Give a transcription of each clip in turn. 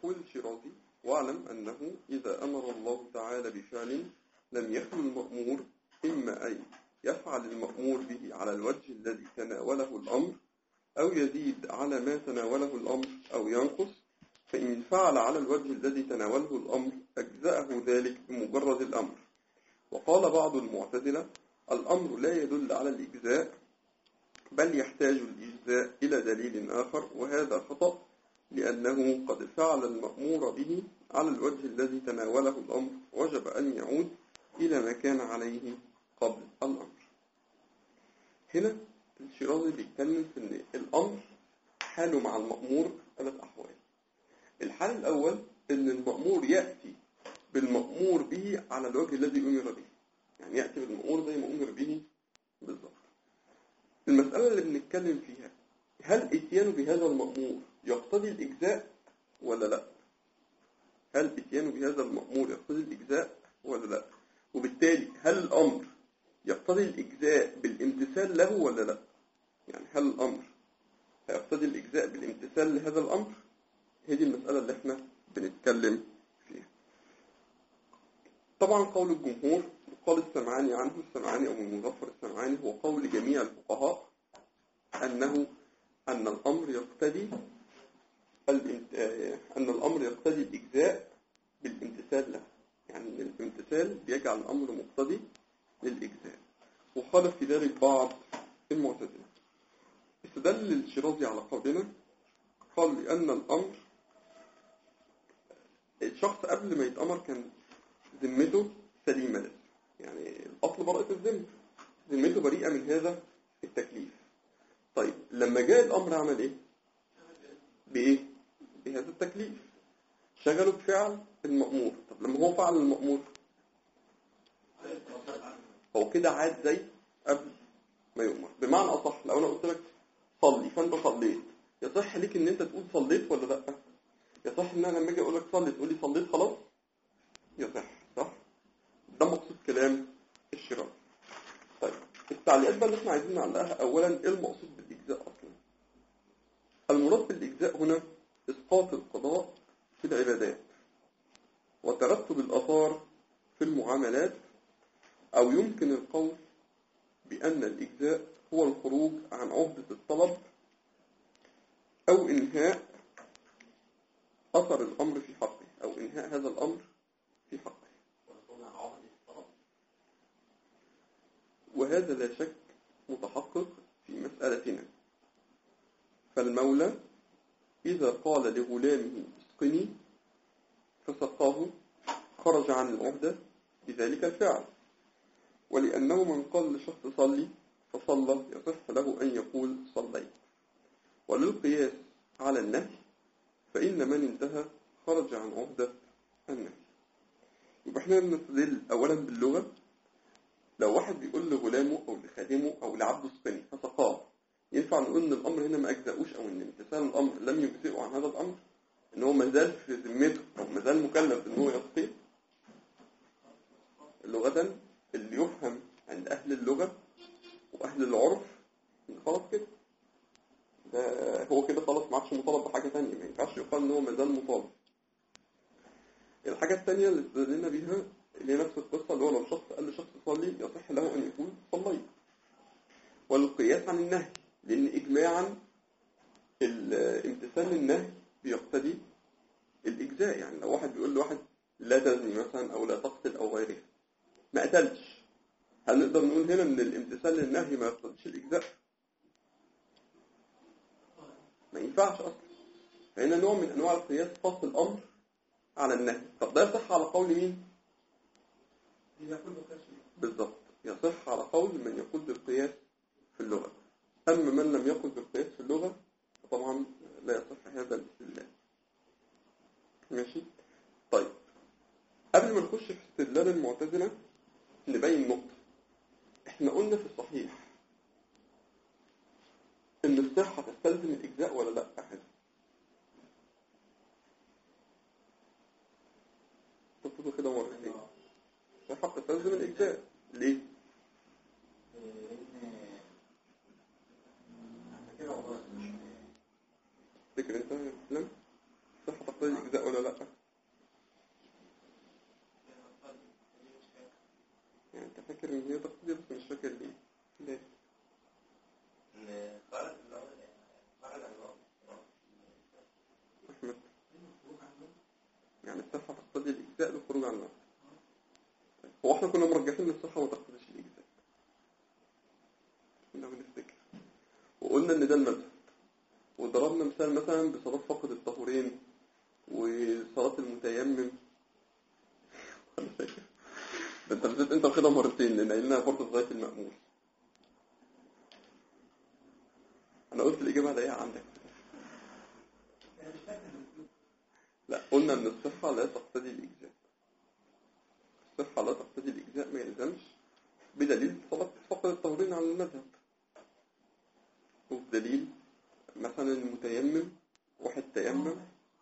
يقول الشيرازي واعلم أنه إذا أمر الله تعالى بفعل لم يخل المأمور إما أن يفعل المأمور به على الوجه الذي تناوله الأمر أو يزيد على ما تناوله الأمر أو ينقص فإن فعل على الوجه الذي تناوله الأمر أجزأه ذلك بمجرد الأمر وقال بعض المعتزلة الأمر لا يدل على الإجزاء بل يحتاج الإجزاء إلى دليل آخر وهذا خطأ لأنه قد فعل المأمور به على الوجه الذي تناوله الأمر وجب أن يعود إلى ما كان عليه قبل الأمر هنا الشيرازي بيتكلم في أن الأمر حاله مع المأمور ثلاث أحوال الحال الأول أن المأمور يأتي بالمأمور به على الوجه الذي أمر به يعني يأتي بالمأمور زي ما أمر به بالضبط المسألة اللي بنتكلم فيها هل اتيانه بهذا المأمور يقتضي الإجزاء ولا لا هل اتيانه بهذا المأمور يقتضي الإجزاء ولا لا وبالتالي هل الأمر يقتضي الإجزاء بالامتثال له ولا لا يعني هل الأمر هيقتضي الإجزاء بالامتثال لهذا الأمر هي دي المسألة اللي احنا بنتكلم فيها طبعا قول الجمهور قال السمعاني عنه السمعاني أو المظفر السمعاني هو قول جميع الفقهاء أنه أن الأمر يقتضي الامت... أن الأمر يقتضي الإجزاء بالامتثال له يعني الامتثال بيجعل الأمر مقتضي للإجزاء وخالف في ذلك بعض المعتزلة استدل الشيرازي على قولنا قال لأن الأمر الشخص قبل ما يتأمر كان ذمته سليمة لسه يعني الأصل براءة الذمة ذمته بريئة من هذا التكليف طيب لما جاء الأمر عمل إيه؟ بإيه؟ بهذا التكليف شغله بفعل المأمور طب لما هو فعل المأمور هو كده عاد زي قبل ما يؤمر بمعنى أصح لو أنا قلت لك صلي فأنت صليت يصح ليك إن أنت تقول صليت ولا لأ؟ يصح إن أنا لما أجي أقول لك صلي تقول لي صليت خلاص؟ يصح صح؟ ده مقصود كلام الشراء طيب التعليقات بقى اللي احنا عايزين نعلقها اولا ايه المقصود بالاجزاء اصلا المراد بالاجزاء هنا اسقاط القضاء في العبادات وترتب الاثار في المعاملات او يمكن القول بان الاجزاء هو الخروج عن عهدة الطلب او انهاء اثر الامر في حقه او انهاء هذا الامر في حقه وهذا لا شك متحقق في مسألتنا فالمولى إذا قال لغلامه اسقني فسقاه خرج عن العهدة بذلك الفعل ولأنه من قال لشخص صلي فصلى يصح له أن يقول صليت وللقياس على النهي فإن من انتهى خرج عن عهدة النهي يبقى احنا نستدل أولا باللغة لو واحد بيقول لغلامه او لخادمه او لعبده اسقني فسقاه ينفع نقول ان الامر هنا ما اجزاؤوش او ان امتثال الامر لم يجزئه عن هذا الامر ان هو ما زال في ذمته او ما زال مكلف ان هو يسقي لغة اللي يفهم عند اهل اللغة واهل العرف ان خلاص كده ده هو كده خلاص ما عادش مطالب بحاجة ثانيه ما ينفعش يقال ان هو ما زال مطالب الحاجة الثانية اللي استدلنا بيها اللي هي نفس القصة اللي هو لو شخص قال لشخص صلي يصح له أن يقول صليت والقياس عن النهي لأن إجماعا الامتثال للنهي بيقتضي الإجزاء يعني لو واحد بيقول لواحد لا تزني مثلا أو لا تقتل أو غيره ما قتلش هل نقدر نقول هنا ان الامتثال للنهي ما يقتضيش الإجزاء ما ينفعش أصلا فهنا نوع من أنواع القياس فصل الأمر على النهي طب ده يصح على قول مين؟ بالضبط يصح على قول من يقول بالقياس في اللغة أما من لم يقل بالقياس في اللغة طبعا لا يصح هذا الاستدلال ماشي طيب قبل ما نخش في استدلال المعتزلة نبين نقطة احنا قلنا في الصحيح ان الصحة تستلزم الإجزاء ولا لا أحد تطلبوا كده مرتين الصحة تستلزم الإجزاء ليه؟ فكر انت يا اسلام الصحة تقتضي الإجزاء ولا واحنا كنا مرجحين الصحة وما تقتضيش الإجزاء كنا بنفتكر وقلنا إن ده المذهب وضربنا مثال مثلا بصلاة فقد الطهورين وصلاة المتيمم أنا فاكر ده انت نسيت انت واخدها مرتين لان قايلنا برضه في غاية المأمول انا قلت الإجابة هلاقيها عندك لا قلنا ان الصحة لا تقتضي الإجزاء الصحة لا تقتضي الإجزاء ما يلزمش بدليل صلاة فقد الطهورين على المذهب وبدليل مثلا المتيمم واحد تيمم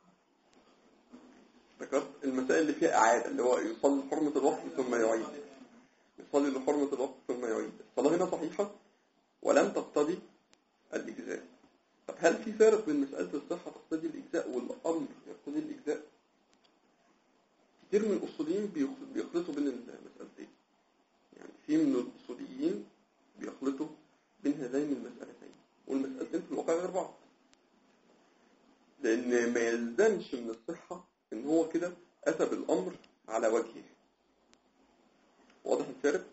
ذكرت المسائل اللي فيها إعادة اللي هو يصلي حرمة الوقت ثم يعيد يصلي لحرمة الوقت ثم يعيد الصلاة هنا صحيحة ولم تقتضي الإجزاء طب هل في فارق بين مسألة الصحة تقتضي الإجزاء والأمر يقتضي الإجزاء كتير من الأصوليين بيخ- بيخلطوا بين المسألتين يعني في من الأصوليين بيخلطوا بين هذين المسألتين والمسألتين في الواقع غير بعض لأن ما يلزمش من الصحة إن هو كده أتى بالأمر على وجهه واضح الفارق؟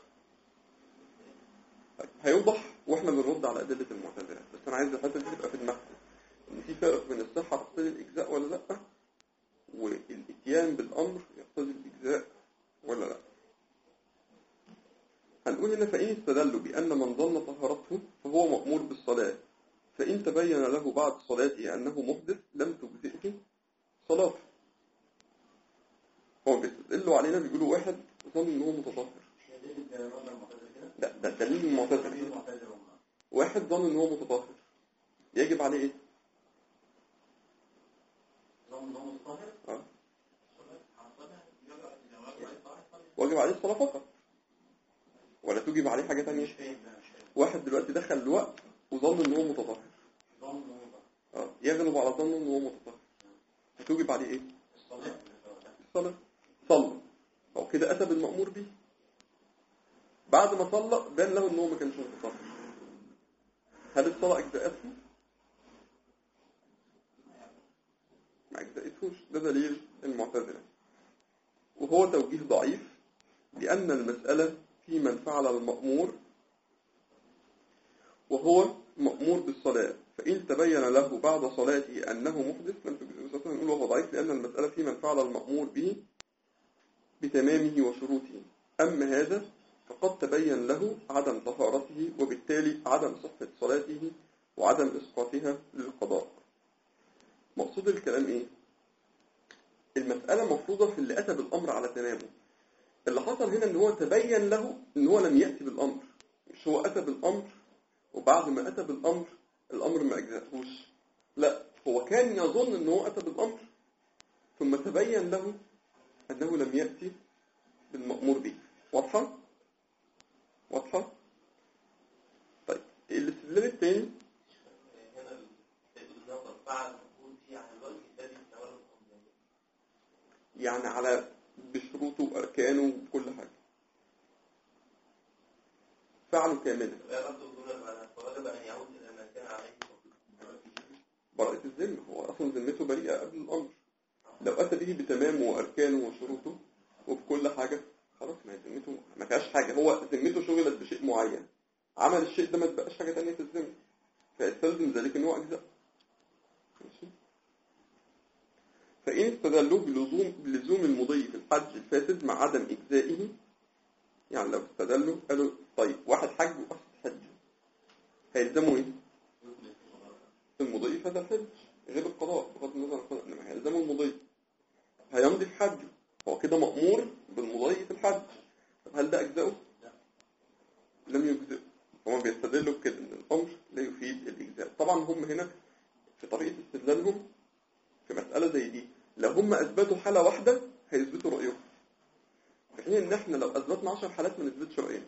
طيب، هيوضح واحنا بنرد على أدلة المعتزلة بس أنا عايز الحتة دي تبقى في دماغكم إن في فرق بين الصحة تقتضي الإجزاء ولا لأ والإتيان بالأمر يقتضي الإجزاء ولا لأ هنقول هنا فإن استدلوا بأن من ظن طهارته فهو مأمور بالصلاة فإن تبين له بعد صلاته أنه محدث لم تجزئه صلاته هو بيستدلوا علينا بيقولوا واحد ظن إن هو متطهر لا ده دليل المعتزلة واحد ظن إن هو متطهر يجب عليه إيه؟ آه. واجب عليه الصلاة فقط ولا توجب عليه حاجة تانية واحد دلوقتي دخل الوقت وظن ان هو متطهر اه يغلب على ظنه ان هو متطهر هتوجب عليه ايه الصلاة صلى هو كده اتى بالمأمور به بعد ما صلى بان له ان هو ما كانش متطهر هل الصلاة اجزأته ما اجزأتهوش ده دليل المعتزلة وهو توجيه ضعيف لأن المسألة في من فعل المأمور وهو مأمور بالصلاة فإن تبين له بعد صلاته أنه محدث لم تجزئه نقول وهو ضعيف لأن المسألة في من فعل المأمور به بتمامه وشروطه أما هذا فقد تبين له عدم طهارته وبالتالي عدم صحة صلاته وعدم إسقاطها للقضاء مقصود الكلام إيه؟ المسألة مفروضة في اللي أتى بالأمر على تمامه اللي حصل هنا ان هو تبين له ان هو لم يأتي بالأمر مش هو أتى بالأمر وبعد ما أتى بالأمر الأمر ما أجزأهوش لا هو كان يظن ان هو أتى بالأمر ثم تبين له أنه لم يأتي بالمأمور به واضحة؟ واضحة؟ طيب الاستدلال الثاني يعني على بشروطه وأركانه وكل حاجة فعله كاملا براءة الذمة هو أصلا ذمته بريئة قبل الأمر لو أتى به بتمامه وأركانه وشروطه وبكل حاجة خلاص ما هي ذمته ما فيهاش حاجة هو ذمته شغلت بشيء معين عمل الشيء ده ما تبقاش حاجة تانية في الذمة فيستلزم ذلك ان هو أجزاء ماشي فإن استدلوا بلزوم بلزوم المضي في الحج الفاسد مع عدم إجزائه يعني لو استدلوا قالوا طيب واحد حج وقصد حجه هيلزموا ايه؟ المضي في هذا الحج غير القضاء بغض النظر عن القضاء انما هيلزموا المضي هيمضي في حجه هو كده مأمور بالمضي في الحج طب هل ده أجزاؤه؟ لم يجزئه هما بيستدلوا بكده ان الأمر لا يفيد الإجزاء طبعا هم هنا في طريقة استدلالهم في مسألة زي دي لو هم أثبتوا حالة واحدة هيثبتوا رأيهم في حين إن إحنا لو أثبتنا 10 حالات ما نثبتش رأينا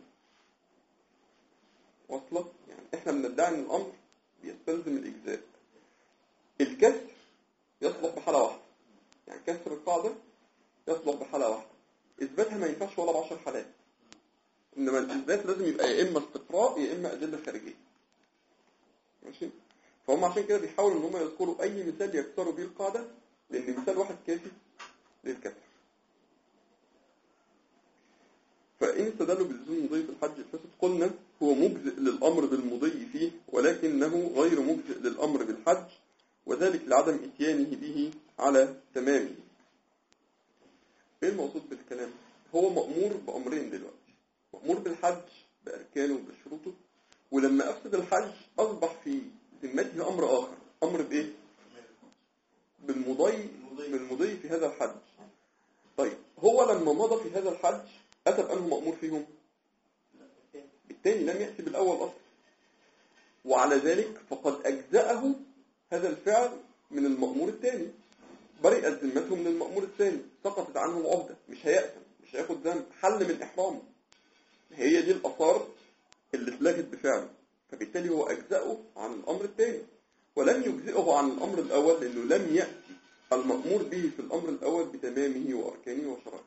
واصلة يعني إحنا بندعي إن الأمر بيستلزم الإجزاء الكسر يصلح بحالة واحدة يعني كسر القاعدة يصلح بحالة واحدة إثباتها ما ينفعش ولا بعشر حالات إنما الإثبات لازم يبقى يا إما استقراء يا إما أدلة خارجية ماشي فهم عشان كده بيحاولوا ان هم يذكروا اي مثال يكسروا بيه القاعدة لان مثال واحد كافي للكسر فإن استدلوا بلزوم المضي في الحج الفاسد قلنا هو مجزئ للأمر بالمضي فيه ولكنه غير مجزئ للأمر بالحج وذلك لعدم إتيانه به على تمامه ايه المقصود بالكلام هو مأمور بأمرين دلوقتي مأمور بالحج بأركانه وبشروطه ولما أفسد الحج أصبح في ذمته أمر آخر أمر بإيه بالمضي بالمضي في هذا الحج طيب هو لما مضى في هذا الحج أتى بأنه مأمور فيهم الثاني لم يأتي بالأول أصلا وعلى ذلك فقد أجزأه هذا الفعل من المأمور الثاني برئت ذمته من المأمور الثاني سقطت عنه العهدة مش هيأثم مش هياخد ذنب حل من إحرامه هي دي الآثار اللي اتلغت بفعله فبالتالي هو أجزأه عن الأمر الثاني ولم يجزئه عن الأمر الأول لأنه لم يأتي المأمور به في الأمر الأول بتمامه وأركانه وشرائعه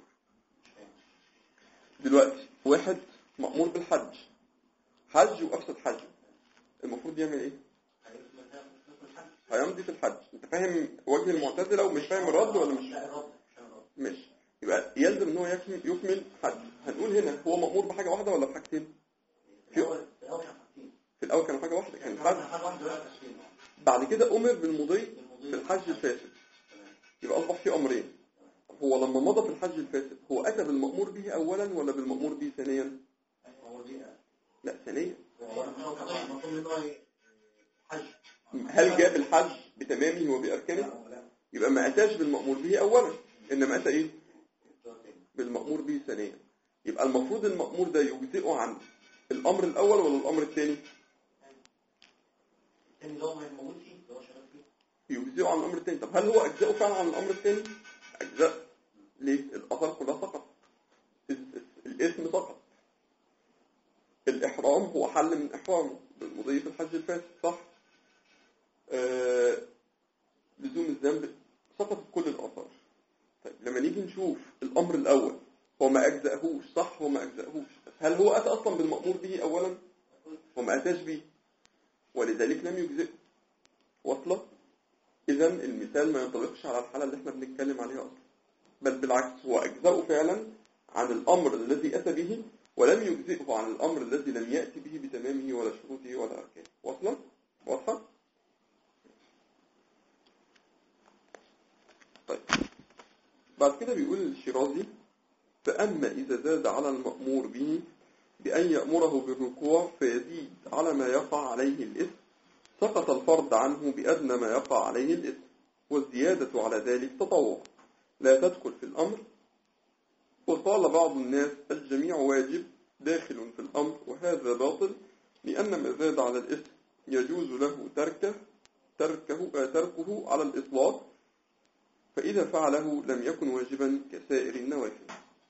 دلوقتي واحد مأمور بالحج حج وأفسد حجه المفروض يعمل إيه؟ هيمضي في الحج انت فاهم وجه المعتزلة ومش فاهم الرد ولا مش مش يبقى يلزم ان هو يكمل يكمل حج هنقول هنا هو مأمور بحاجة واحدة ولا بحاجتين في في الاول كان حاجة واحدة كان حج بعد كده امر بالمضي في الحج الفاسد يبقى اصبح في امرين هو لما مضى في الحج الفاسد هو اتى بالمأمور به اولا ولا بالمأمور به ثانيا لا ثانيا هل جاء بالحج بتمامه وبأركانه يبقى ما أتاش بالمأمور به أولا إنما أتى إيه بالمأمور به ثانيا يبقى المفروض المأمور ده يجزئه عن الأمر الأول ولا الأمر الثاني يجزئه عن الأمر الثاني طب هل هو أجزأه فعلا عن الأمر الثاني أجزاء ليه الأثر كلها سقط الاسم سقط الإحرام هو حل من إحرامه بالمضي في الحج الفاسد صح آه لزوم الذنب سقطت كل الآثار طيب لما نيجي نشوف الأمر الأول هو ما أجزأهوش صح هو ما أجزأهوش هل هو أتى أصلا بالمأمور به أولا هو ما أتاش به ولذلك لم يجزئه وصلة إذا المثال ما ينطبقش على الحالة اللي احنا بنتكلم عليها أصلا بل بالعكس هو أجزأه فعلا عن الأمر الذي أتى به ولم يجزئه عن الأمر الذي لم يأتي به بتمامه ولا شروطه ولا أركانه واصلة؟ واضحة؟ طيب بعد كده بيقول الشيرازي فأما إذا زاد على المأمور به بأن يأمره بالركوع فيزيد على ما يقع عليه الإثم سقط الفرض عنه بأدنى ما يقع عليه الإثم والزيادة على ذلك تطوع لا تدخل في الأمر وقال بعض الناس الجميع واجب داخل في الأمر وهذا باطل لأن ما زاد على الإثم يجوز له تركه تركه, آه تركه على الإطلاق فإذا فعله لم يكن واجبا كسائر النوافل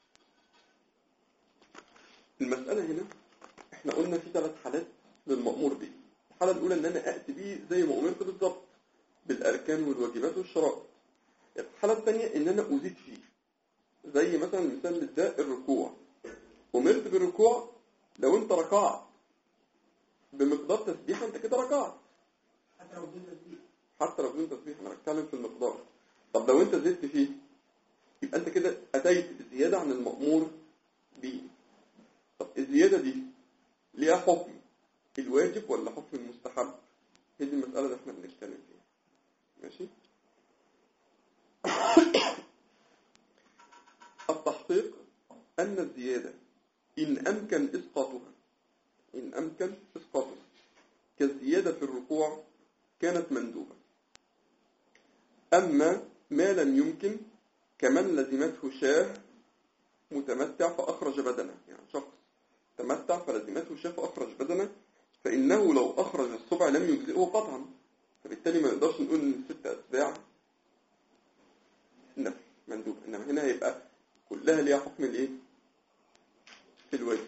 المسألة هنا احنا قلنا في ثلاث حالات للمأمور به الحالة الأولى ان أنا أأتي به زي ما أمرت بالضبط بالأركان والواجبات والشرائط الحالة الثانية ان أنا أزيد فيه زي مثلا المثال ده الركوع أمرت بالركوع لو أنت ركعت بمقدار تسبيحة أنت كده ركعت حتى لو بدون تسبيح حتى لو بدون تسبيح أنا بتكلم في المقدار طب لو أنت زدت فيه يبقى أنت كده أتيت بزيادة عن المأمور به طب الزيادة دي ليها حكم الواجب ولا حكم المستحب هي دي المسألة اللي احنا بنتكلم فيها ماشي التحقيق أن الزيادة إن أمكن إسقاطها إن أمكن إسقاطها كالزيادة في الركوع كانت مندوبة أما ما لم يمكن كمن لزمته شاه متمتع فأخرج بدنه يعني شخص تمتع فلزمته شاه فأخرج بدنه فإنه لو أخرج السبع لم يجزئه قطعا فبالتالي ما نقدرش نقول إن الست أتباع نفي مندوب إنما هنا هيبقى كلها ليها حكم الإيه؟ في الواجب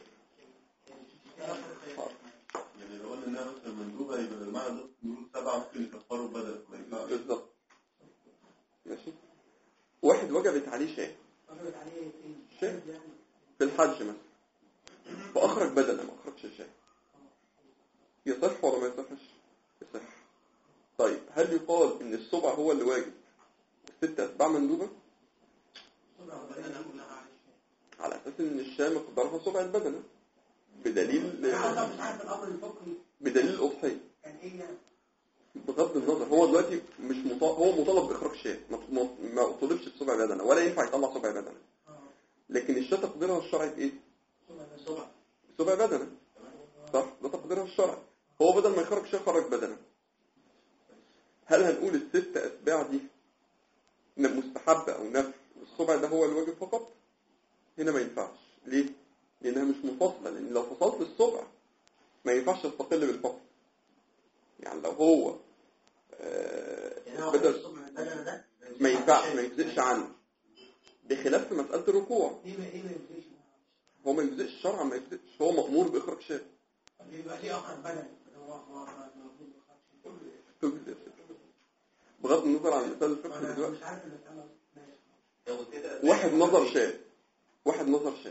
يعني لو قلنا انها مثلا مندوبه يبقى المعنى ده نقول سبعه ممكن يكفروا بدل ما ينفعش بالظبط ماشي واحد وجبت عليه شاه وجبت عليه فين؟ شيء. يعني في الحج مثلا فأخرج بدلا ما أخرجش شيء يصح ولا ما يصحش يصح طيب هل يقال إن السبع هو اللي واجب والست أتباع مندوبة صبع وبدل كلها عليه على أساس إن الشاة مقدارها سبع البدنة بدليل انا اصلا مش عارف الامر الفقهي بدليل الأضحية كان ايه يعني بغض النظر هو دلوقتي مش مطالب هو مطالب بإخراج شاة ما ما- ما طلبش بسبع بدنة ولا ينفع يطلع سبع بدنة اه لكن الشاة تقديرها الشرعي بإيه؟ سبع سبع بدنة صح ده تقديرها الشرعي هو بدل ما يخرج شاة خرج بدنة هل هنقول الست أتباع دي ن- مستحبة أو نفل والسبع ده هو الواجب فقط هنا ما ينفعش ليه؟ لأنها مش منفصلة لأن لو فصلت السبع ما ينفعش تستقل بالفصل يعني لو هو آه، يعني هو بدل الصبح البدنة ده ما ينفعش ما يجزئش عنه بخلاف في مسألة الركوع ايه ما ايه ما يمشيش هو ما يجزئش شرعا ما يجزئش هو مأمور بإخراج شاة يبقى ليه اخر بدني هو هو المفروض تجزئ بغض النظر عن مسألة الفقه انا دلوقتي مش عارف المسألة ماشي لو كده واحد نظر شاة واحد نظر شاة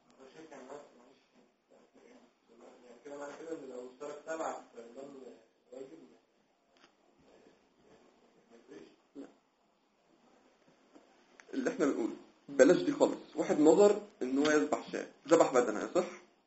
يعني كده معنى كده ان لو اشترك سبعة في نظام واجب ما يفرقش اللي احنا بنقوله بلاش دي خالص واحد نظر ان هو يذبح شاة ذبح بدنه يصح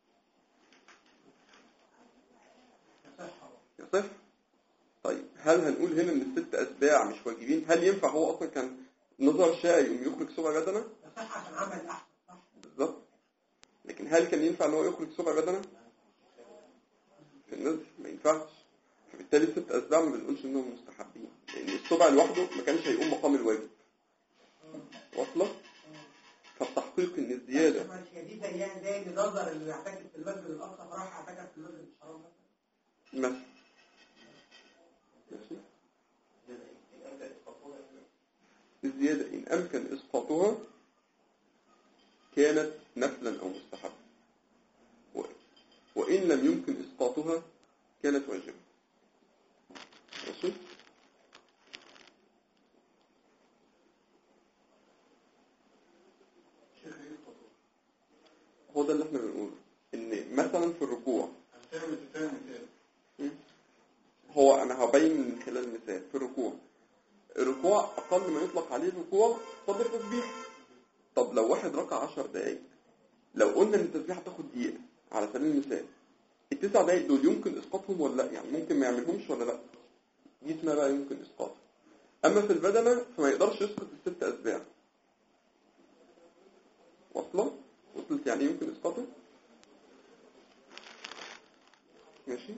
صح يصح طيب هل هنقول هنا ان الست اتباع مش واجبين هل ينفع هو اصلا كان نظر شاة يقوم يخرج سبع بدنه صح عشان عمل احسن صح بالظبط لكن هل كان ينفع ان هو يخرج سبع بدنه في النزل ما ينفعش فبالتالي الست اتباع ما بنقولش انهم مستحبين لان السبع لوحده ما كانش هيقوم مقام الواجب واصله فالتحقيق ان الزياده ماشي هي دي زيها زي اللي نظر اللي يعتكف في المسجد الاقصى فراح يعتكف في المسجد الحرام مثلا ماشي ماشي الزيادة إن أمكن إسقاطها كانت نفلا أو مستحبا و- وإن لم يمكن إسقاطها كانت واجبة ماشي شيخ ايه الخطوة؟ هو ده اللي احنا بنقوله إن مثلا في الركوع هتعمل تفهم مثال هو أنا هبين من خلال مثال في الركوع الركوع أقل ما يطلق عليه الركوع قدر تسبيح طب لو واحد ركع عشر دقايق لو قلنا ان التسبيح هتاخد دقيقة على سبيل المثال التسع دقايق دول يمكن اسقاطهم ولا لا يعني ممكن ما يعملهمش ولا لا دي اسمها بقى يمكن اسقاطهم اما في البدنة فما يقدرش يسقط الست اسباع واصلة وصلت يعني يمكن اسقاطه ماشي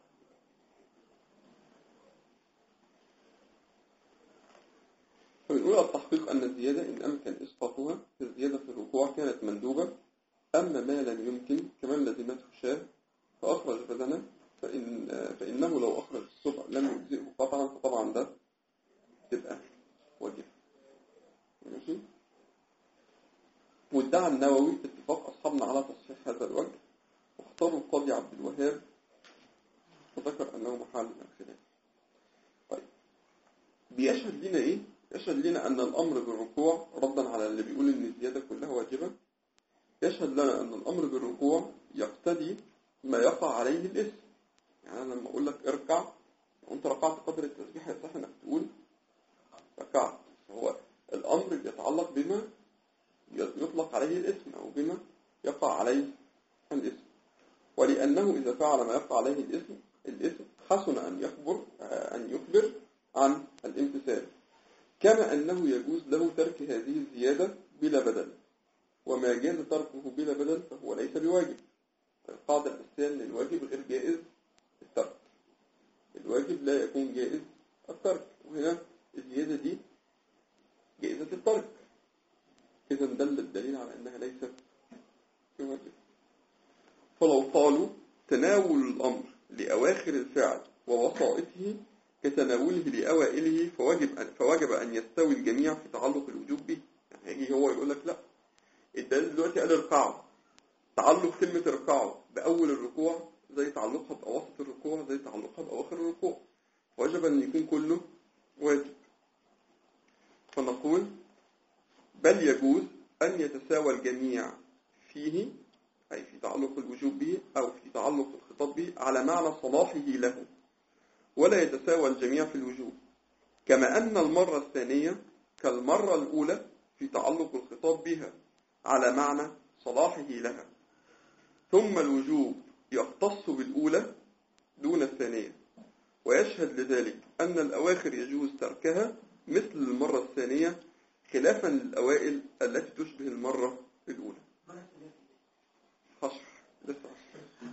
فبنقول التحقيق أن الزيادة إن أمكن إسقاطها الزيادة في الركوع كانت مندوبة أما ما لم يمكن كمن لزمته شاه فأخرج بدنه فإن فإنه لو أخرج السبع لم يجزئه قطعا فطبعا ده تبقى واجب ماشي وادعى النووي اتفاق أصحابنا على تصحيح هذا الوجه واختاروا القاضي عبد الوهاب وذكر أنه محل الخلاف طيب بيشهد لنا إيه؟ يشهد لنا أن الأمر بالركوع ردا على اللي بيقول إن الزيادة كلها واجبة يشهد لنا أن الأمر بالركوع يقتضي ما يقع عليه الاسم يعني أنا لما أقول لك اركع وأنت ركعت قدر التسبيح يصح إنك تقول ركعت هو الأمر بيتعلق بما يطلق عليه الاسم أو بما يقع عليه الاسم ولأنه إذا فعل ما يقع عليه الاسم الاسم حسن أن يخبر أن يخبر عن الامتثال كما أنه يجوز له ترك هذه الزيادة بلا بدل وما جاز تركه بلا بدل فهو ليس بواجب القاعدة الأساسية أن الواجب غير جائز الترك الواجب لا يكون جائز الترك وهنا الزيادة دي جائزة الترك إذا دل الدليل على أنها ليست بواجب فلو قالوا تناول الأمر لأواخر الفعل ووسائطه كتناوله لأوائله فواجب أن, فواجب أن يستوي الجميع في تعلق الوجوب به يعني هيجي هو يقول لك لا الدليل دلوقتي قال اركعوا تعلق كلمة اركعوا بأول الركوع زي تعلقها بأوسط الركوع زي تعلقها بأواخر الركوع وجب أن يكون كله واجب فنقول بل يجوز أن يتساوى الجميع فيه أي في تعلق الوجوب به أو في تعلق الخطاب به على معنى صلاحه له ولا يتساوى الجميع في الوجوب كما أن المرة الثانية كالمرة الأولى في تعلق الخطاب بها على معنى صلاحه لها ثم الوجوب يختص بالأولى دون الثانية ويشهد لذلك أن الأواخر يجوز تركها مثل المرة الثانية خلافا للأوائل التي تشبه المرة الأولى هشرح لسه هشرح.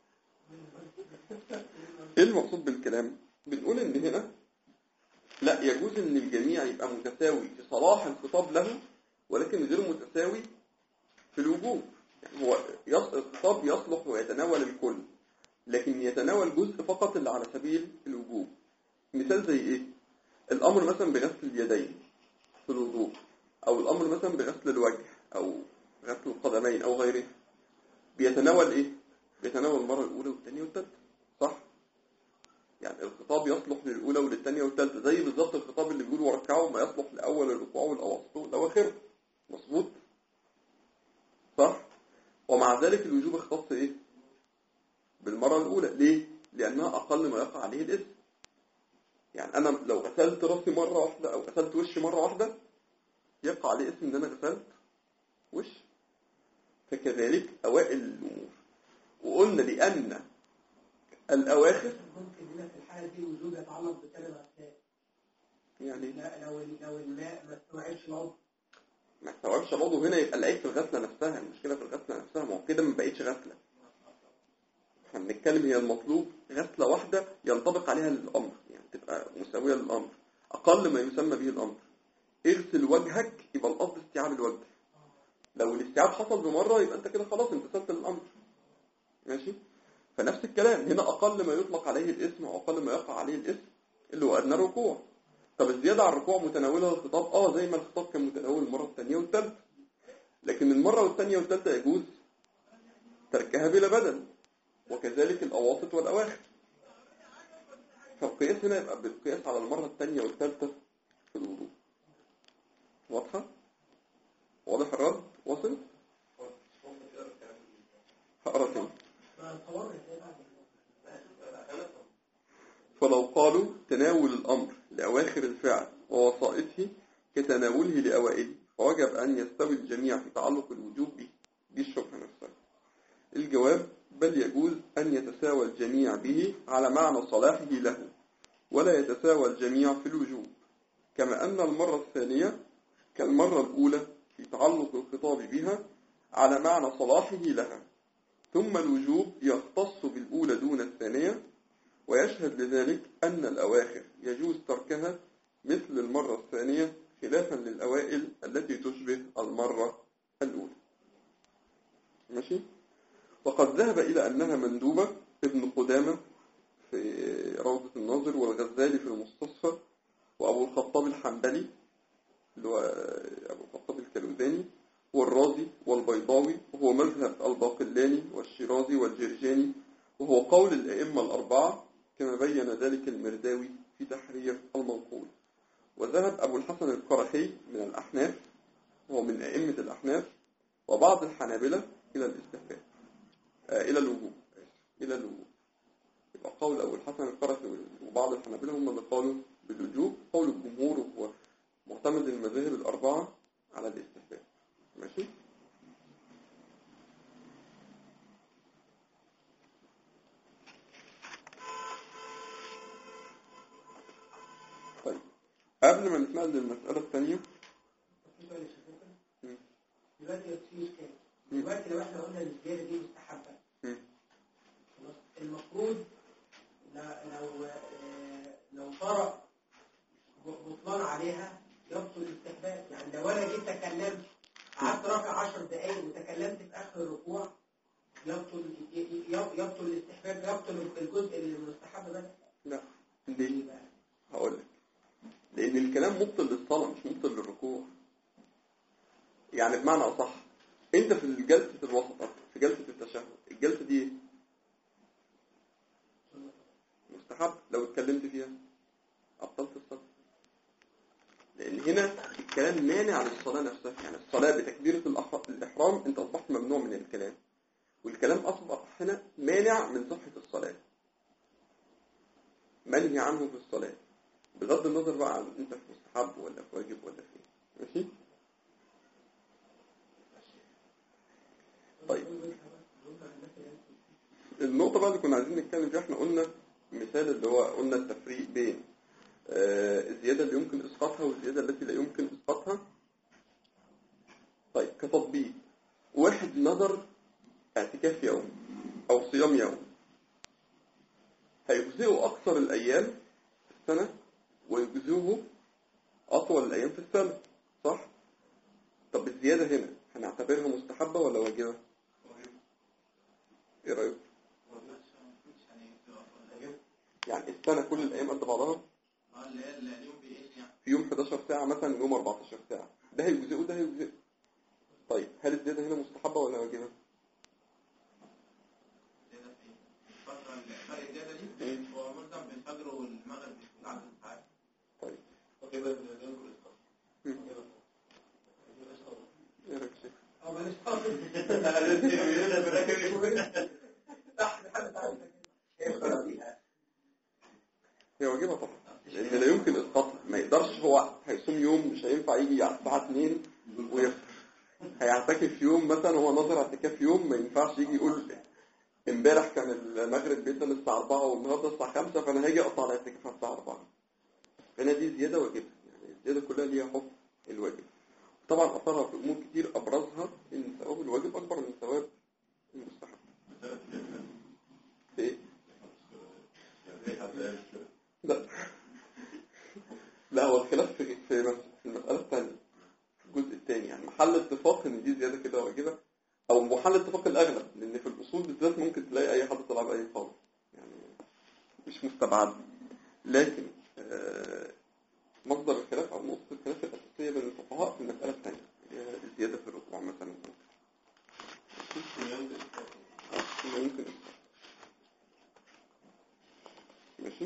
ايه المقصود بالكلام بنقول ان هنا لا يجوز ان الجميع يبقى متساوي في صلاح الخطاب له ولكن غير متساوي في الوجوب يعني هو يص... الخطاب يصلح ويتناول الكل لكن يتناول جزء فقط اللي على سبيل الوجوب مثال زي ايه الامر مثلا بغسل اليدين في الوضوء او الامر مثلا بغسل الوجه او غسل القدمين او غيره بيتناول ايه بيتناول المره الاولى والثانيه والثالثه صح يعني الخطاب يصلح للاولى وللثانيه والثالثه زي بالظبط الخطاب اللي بيقول وركعوا ما يصلح لاول الركوع والاوسط والاواخر مظبوط صح ومع ذلك الوجوب اختص ايه بالمره الاولى ليه لانها اقل ما يقع عليه الاسم يعني انا لو غسلت راسي مره واحده او غسلت وشي مره واحده يقع عليه اسم ان انا غسلت وش فكذلك اوائل الامور وقلنا لان الاواخر ممكن هنا في الحالة دي وجود يتعلق بكلمة أثناء يعني لا لو لو الماء ما استوعبش العضو ما استوعبش برضه هنا يبقى العيب في الغسله نفسها المشكله في الغسله نفسها ما هو كده ما بقتش غسله احنا بنتكلم هي المطلوب غسله واحده ينطبق عليها الامر يعني تبقى مساويه للامر اقل ما يسمى به الامر اغسل وجهك يبقى القصد استيعاب الوجه لو الاستيعاب حصل بمره يبقى انت كده خلاص امتثلت للامر ماشي فنفس الكلام هنا اقل ما يطلق عليه الاسم او اقل ما يقع عليه الاسم اللي هو ادنى الركوع طب الزياده على الركوع متناولها الخطاب اه زي ما الخطاب كان متناول المره الثانيه والثالثه لكن المره والثانيه والثالثه يجوز تركها بلا بدل وكذلك الاواسط والاواخر فالقياس هنا يبقى بالقياس على المره الثانيه والثالثه في الوضوء واضحه واضح الرد واصل هقرا تاني ما تصورش إيه بعد فلو قالوا تناول الأمر لأواخر الفعل ووسائطه كتناوله لأوائله فوجب أن يستوي الجميع في تعلق الوجوب به دي الشبهة نفسها الجواب بل يجوز أن يتساوى الجميع به على معنى صلاحه له ولا يتساوى الجميع في الوجوب كما أن المرة الثانية كالمرة الأولى في تعلق الخطاب بها على معنى صلاحه لها ثم الوجوب يختص بالأولى دون الثانية ويشهد لذلك أن الأواخر يجوز تركها مثل المرة الثانية خلافا للأوائل التي تشبه المرة الأولى ماشي وقد ذهب إلى أنها مندوبة ابن قدامة في روضة الناظر والغزالي في المستصفى وأبو الخطاب الحنبلي اللي هو أبو الخطاب الكلوزاني والرازي والبيضاوي وهو مذهب الباقلاني والشيرازي والجرجاني وهو قول الأئمة الأربعة كما بين ذلك المرداوي في تحرير المنقول وذهب أبو الحسن القرحي من الأحناف وهو من أئمة الأحناف وبعض الحنابلة إلى الاستحباب آه إلى الوجوب آسف، إلى الوجوب يبقى قول أبو الحسن القرحي وبعض الحنابلة هم اللي قالوا بالوجوب قول الجمهور هو معتمد المذاهب الأربعة على الاستحباب ماشي طيب قبل ما نتنقل للمسألة الثانية في سؤال يا شيخ ممكن؟ مم. دلوقتي في مشكلة مم. دلوقتي لو احنا قلنا ان الزيادة دي مستحبة مم. خلاص المفروض لا- لو آه، لو طرأ بطلان عليها يبطل الاستحباب يعني لو انا جيت تكلمت قعدت رافع 10 دقايق وتكلمت في اخر الركوع يبطل ي- ي- يبطل الاستحباب يبطل الجزء المستحب بس لا ليه؟ ليه بقى؟ هقول لك لأن الكلام مبطل للصلاة مش مبطل للركوع يعني بمعنى أصح أنت في جلسة الوسط في جلسة التشهد الجلسة دي إيه؟ مستحب لو اتكلمت فيها أبطلت الصلاة لأن هنا الكلام مانع للصلاة نفسها يعني الصلاة بتكبيرة الأح- الإحرام أنت أصبحت ممنوع من الكلام والكلام أصبح هنا مانع من صحة الصلاة منهي عنه في الصلاة بغض النظر بقى عن أنت في مستحب ولا في واجب ولا في إيه. ماشي النقطة بقى اللي كنا عايزين نتكلم فيها احنا قلنا مثال اللي هو قلنا التفريق بين آه، الزيادة اللي يمكن إسقاطها والزيادة التي لا يمكن إسقاطها طيب كتطبيق واحد نظر اعتكاف يوم أو صيام يوم هيجزئه أكثر الأيام في السنة ويجزئه أطول الأيام في السنة صح؟ طب الزيادة هنا هنعتبرها مستحبة ولا واجبة؟ إيه رأيك؟ يعني السنة كل الأيام قد بعضها في يوم 11 ساعة مثلا يوم 14 ساعة ده هيجزئه ده هيجزئه طيب هل الزيادة هنا مستحبة ولا واجبة؟ طيب ايه رأيك يا شيخ؟ أو بلاش خاطر تحت حد عاوز هي واجبة طبعا لأن لا يمكن إسقاطها ما يقدرش هو هيصوم يوم مش هينفع يجي على الساعة 2 ويفطر هيعتكف يوم مثلا هو نظر اعتكاف يوم ما ينفعش يجي يقول امبارح كان المغرب بيدن الساعة 4 والنهارده الساعة 5 فأنا هاجي أقطع الاعتكاف على الساعة 4 هنا دي زيادة واجبة يعني الزيادة كلها ليها حكم الواجب طبعا أثرها في أمور كتير أبرزها إن ثواب الواجب أكبر من ثواب المستحب في إيه؟ لا لا هو الخلاف في في مس- في المسألة الثانية في الجزء الثاني يعني محل اتفاق ان دي زيادة كده واجبة او محل اتفاق الاغلب لان في الاصول بالذات ممكن تلاقي اي حد طلع باي قول يعني مش مستبعد لكن آه، مصدر الخلاف او نقطة الخلاف الاساسية بين الفقهاء في المسألة الثانية اللي هي الزيادة في الركوع مثلا آه، ممكن ماشي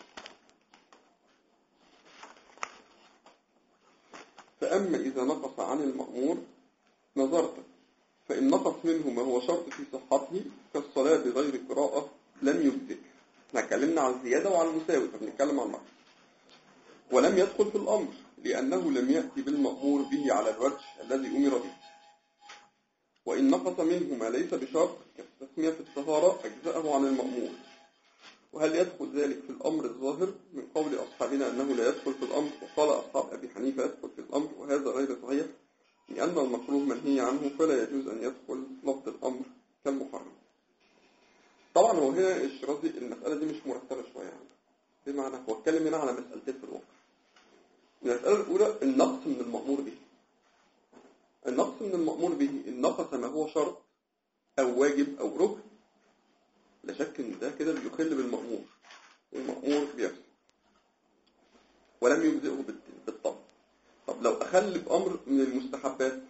فأما إذا نقص عن المأمور نظرت فإن نقص منه ما هو شرط في صحته كالصلاة بغير قراءة لم يجزئ احنا اتكلمنا عن الزيادة وعن المساوي فبنتكلم عن النقص ولم يدخل في الأمر لأنه لم يأتي بالمأمور به على الوجه الذي أمر به وإن نقص منه ما ليس بشرط كالتسمية في الطهارة أجزأه عن المأمور وهل يدخل ذلك في الأمر الظاهر من قول أصحابنا أنه لا يدخل في الأمر وقال أصحاب أبي حنيفة يدخل في الأمر وهذا غير صحيح لأن المكروه منهي عنه فلا يجوز أن يدخل لفظ الأمر كالمحرم طبعا هو هنا الشرازي المسألة دي مش مرتبة شوية يعني. بمعنى هو اتكلم هنا على مسألتين في الواقع المسألة الأولى النقص من المأمور به النقص من المأمور به إن نقص ما هو شرط أو واجب أو ركن لا شك ان ده كده بيخل بالمأمور والمأمور بيفسد ولم يجزئه بالت- بالطبع طب لو أخل بأمر من المستحبات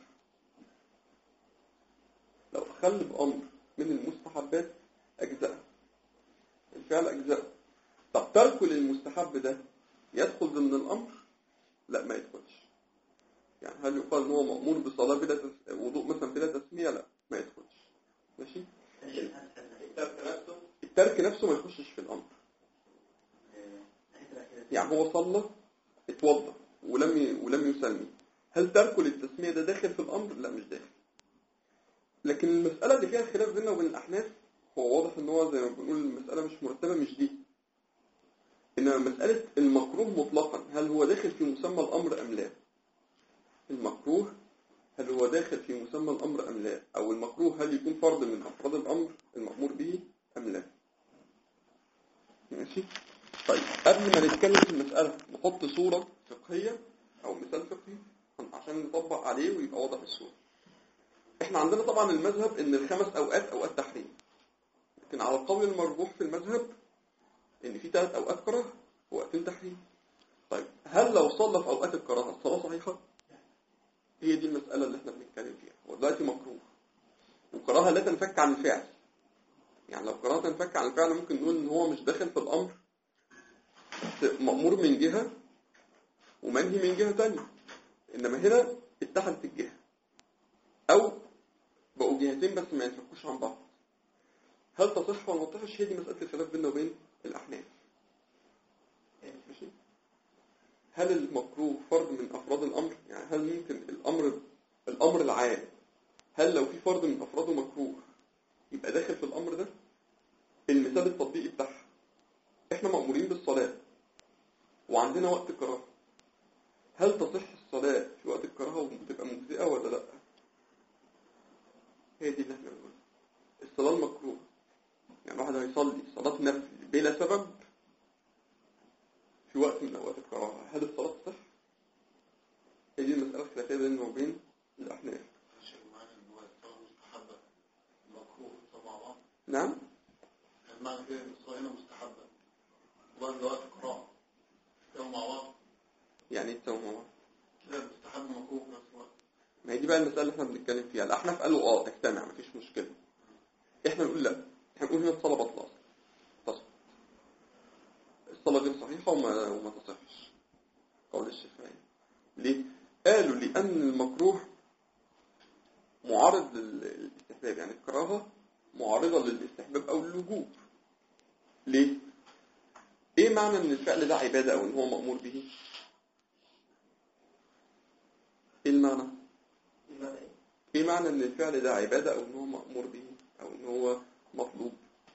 لو أخل بأمر من المستحبات أجزاء الفعل أجزاء طب تركه للمستحب ده يدخل ضمن الأمر لا ما يدخلش يعني هل يقال ان هو مأمور بصلاة بلا تس... وضوء مثلا بلا تسمية لا ما يدخلش ماشي الترك نفسه ما يخشش في الأمر يعني هو صلى اتوضى ولم ي... ولم يسمي هل تركه للتسمية ده داخل في الأمر؟ لا مش داخل لكن المسألة اللي فيها خلاف بيننا وبين الأحناف هو واضح ان هو زي ما بنقول المسألة مش مرتبة مش دي إنما مسألة المكروه مطلقا هل هو داخل في مسمى الأمر أم لا المكروه هل هو داخل في مسمى الأمر أم لا أو المكروه هل يكون فرد من أفراد الأمر المأمور به أم لا ماشي طيب قبل ما نتكلم في المسألة نحط صورة فقهية أو مثال فقهي عشان نطبق عليه ويبقى واضح الصورة احنا عندنا طبعا المذهب ان الخمس اوقات اوقات تحريم لكن على القول المرجوح في المذهب ان في ثلاث اوقات كراهه ووقتين تحريم طيب هل لو صلى في اوقات الكراهه الصلاه صحيحه هي دي المساله اللي احنا بنتكلم فيها هو دلوقتي مكروه وكراهه لا تنفك عن الفعل يعني لو كراهه تنفك عن الفعل ممكن نقول ان هو مش داخل في الامر بس مامور من جهه ومنهي من جهه ثانيه انما هنا اتحدت الجهه او بقوا جهتين بس ما ينفكوش عن بعض هل تصح ولا ما تصحش هي دي مسألة الخلاف بيننا وبين الأحناف ماشي هل المكروه فرد من أفراد الأمر يعني هل ممكن الأمر الأمر العام هل لو في فرد من أفراده مكروه يبقى داخل في الأمر ده المثال التطبيقي بتاعها احنا مأمورين بالصلاة وعندنا وقت كراهة هل تصح الصلاة في وقت الكراهة وتبقى مجزئة ولا لا هي دي اللي احنا بنقولها الصلاة المكروه يعني واحد هيصلي صلاة نفل بلا سبب في وقت من أوقات الكراهة هل الصلاة تصح؟ هي دي المسألة الخلافية بيننا وبين الأحناف الشيء معنى ان هو الصلاة مستحبة مكروه طب مع بعض نعم كان معنى كده ان الصلاة هنا مستحبة وبعد وقت قراءة كانوا مع بعض يعني ايه تساوي مع بعض؟ كده مستحب مكروه في نفس الوقت ما هي دي بقى المسألة اللي احنا بنتكلم فيها الأحناف قالوا اه تجتمع مفيش مشكلة احنا نقول لا احنا نقول هنا الصلاة بطلة أصلا تصح الصلاة غير صحيحة وما, وما تصحش قول الشافعي ليه؟ قالوا لأن المكروه معارض لل- للاستحباب يعني الكراهة معارضة للاستحباب أو للوجوب ليه؟ ايه معنى ان الفعل ده عبادة او ان هو مأمور به؟ ايه المعنى؟ بمعنى ايه؟ ايه معنى ان الفعل ده عبادة او ان هو مأمور به او ان هو مطلوب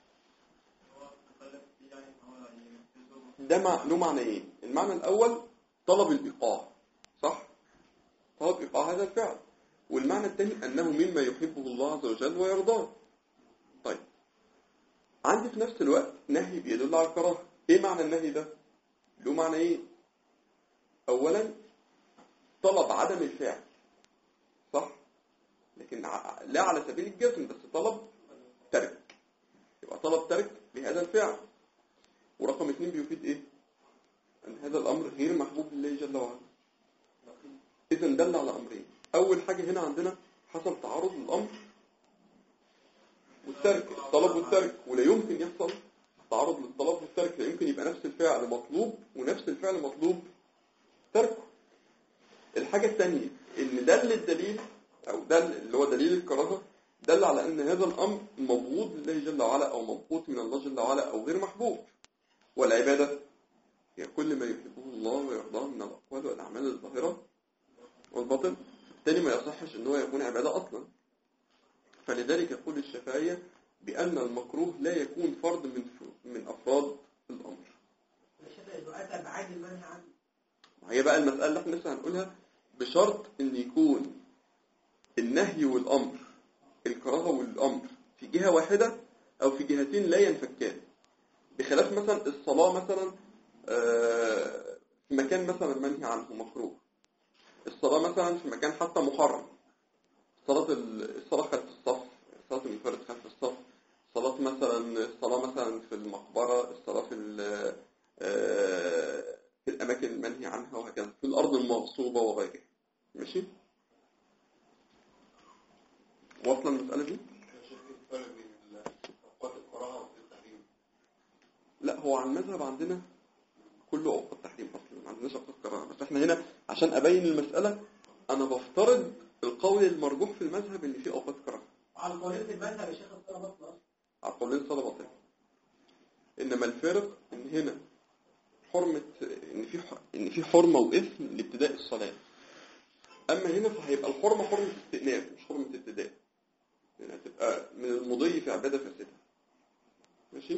ده مع... له معنى ايه المعنى الاول طلب الايقاع صح طلب ايقاع هذا الفعل والمعنى الثاني انه مما يحبه الله عز وجل ويرضاه طيب عندي في نفس الوقت نهي بيدل على الكراهه ايه معنى النهي ده له معنى ايه اولا طلب عدم الفعل صح لكن ع- لا على سبيل الجزم بس طلب ترك يبقى طلب ترك لهذا الفعل ورقم اثنين بيفيد ايه ان هذا الامر غير محبوب لله جل وعلا اذا دل على امرين اول حاجة هنا عندنا حصل تعارض للامر والترك الطلب والترك ولا يمكن يحصل تعارض للطلب والترك لا يمكن يبقى نفس الفعل مطلوب ونفس الفعل مطلوب تركه الحاجة الثانية ان دل الدليل او دل اللي هو دليل الكراهة دل على ان هذا الامر مبغوض لله جل وعلا او مبغوض من الله جل وعلا او غير محبوب والعبادة هي كل ما يحبه الله ويرضاه من الاقوال والاعمال الظاهرة والباطن بالتالي ما يصحش ان هو يكون عبادة اصلا فلذلك يقول الشافعية بان المكروه لا يكون فرد من من افراد الامر الشافعي انه اتى بعين المنهي عنه وهي بقى المسألة اللي احنا لسه هنقولها بشرط ان يكون النهي والامر الكراهة والامر في جهة واحدة او في جهتين لا ينفكان بخلاف مثلا الصلاة مثلا آه، في مكان مثلا منهي عنه مكروه الصلاة مثلا في مكان حتى محرم صلاة ال- الصلاة خلف الصف صلاة المنفرد خلف الصف صلاة مثلا الصلاة مثلا في المقبرة الصلاة في ال- آه، في الأماكن المنهي عنها وهكذا في الأرض المغصوبة وغيرها ماشي واصلة المسألة دي؟ كان شايف ايه الفرق بين ال- اوقات القراءة والتحريم لا هو على المذهب عندنا كله أوقات تحريم أصلا ما عندناش أوقات كراهة بس احنا هنا عشان أبين المسألة أنا بفترض القول المرجوح في المذهب إن في أوقات كراهة على قولين في المذهب يا شيخ الصلاه بطل اصلا على قولين صلاة باطلة إنما الفارق إن هنا حرمة إن في ح- إن في حرمة وإثم لابتداء الصلاة أما هنا فهيبقى الحرمة حرمة استئناف مش حرمة ابتداء يعني هتبقى من المضي في عبادة فاسدة ماشي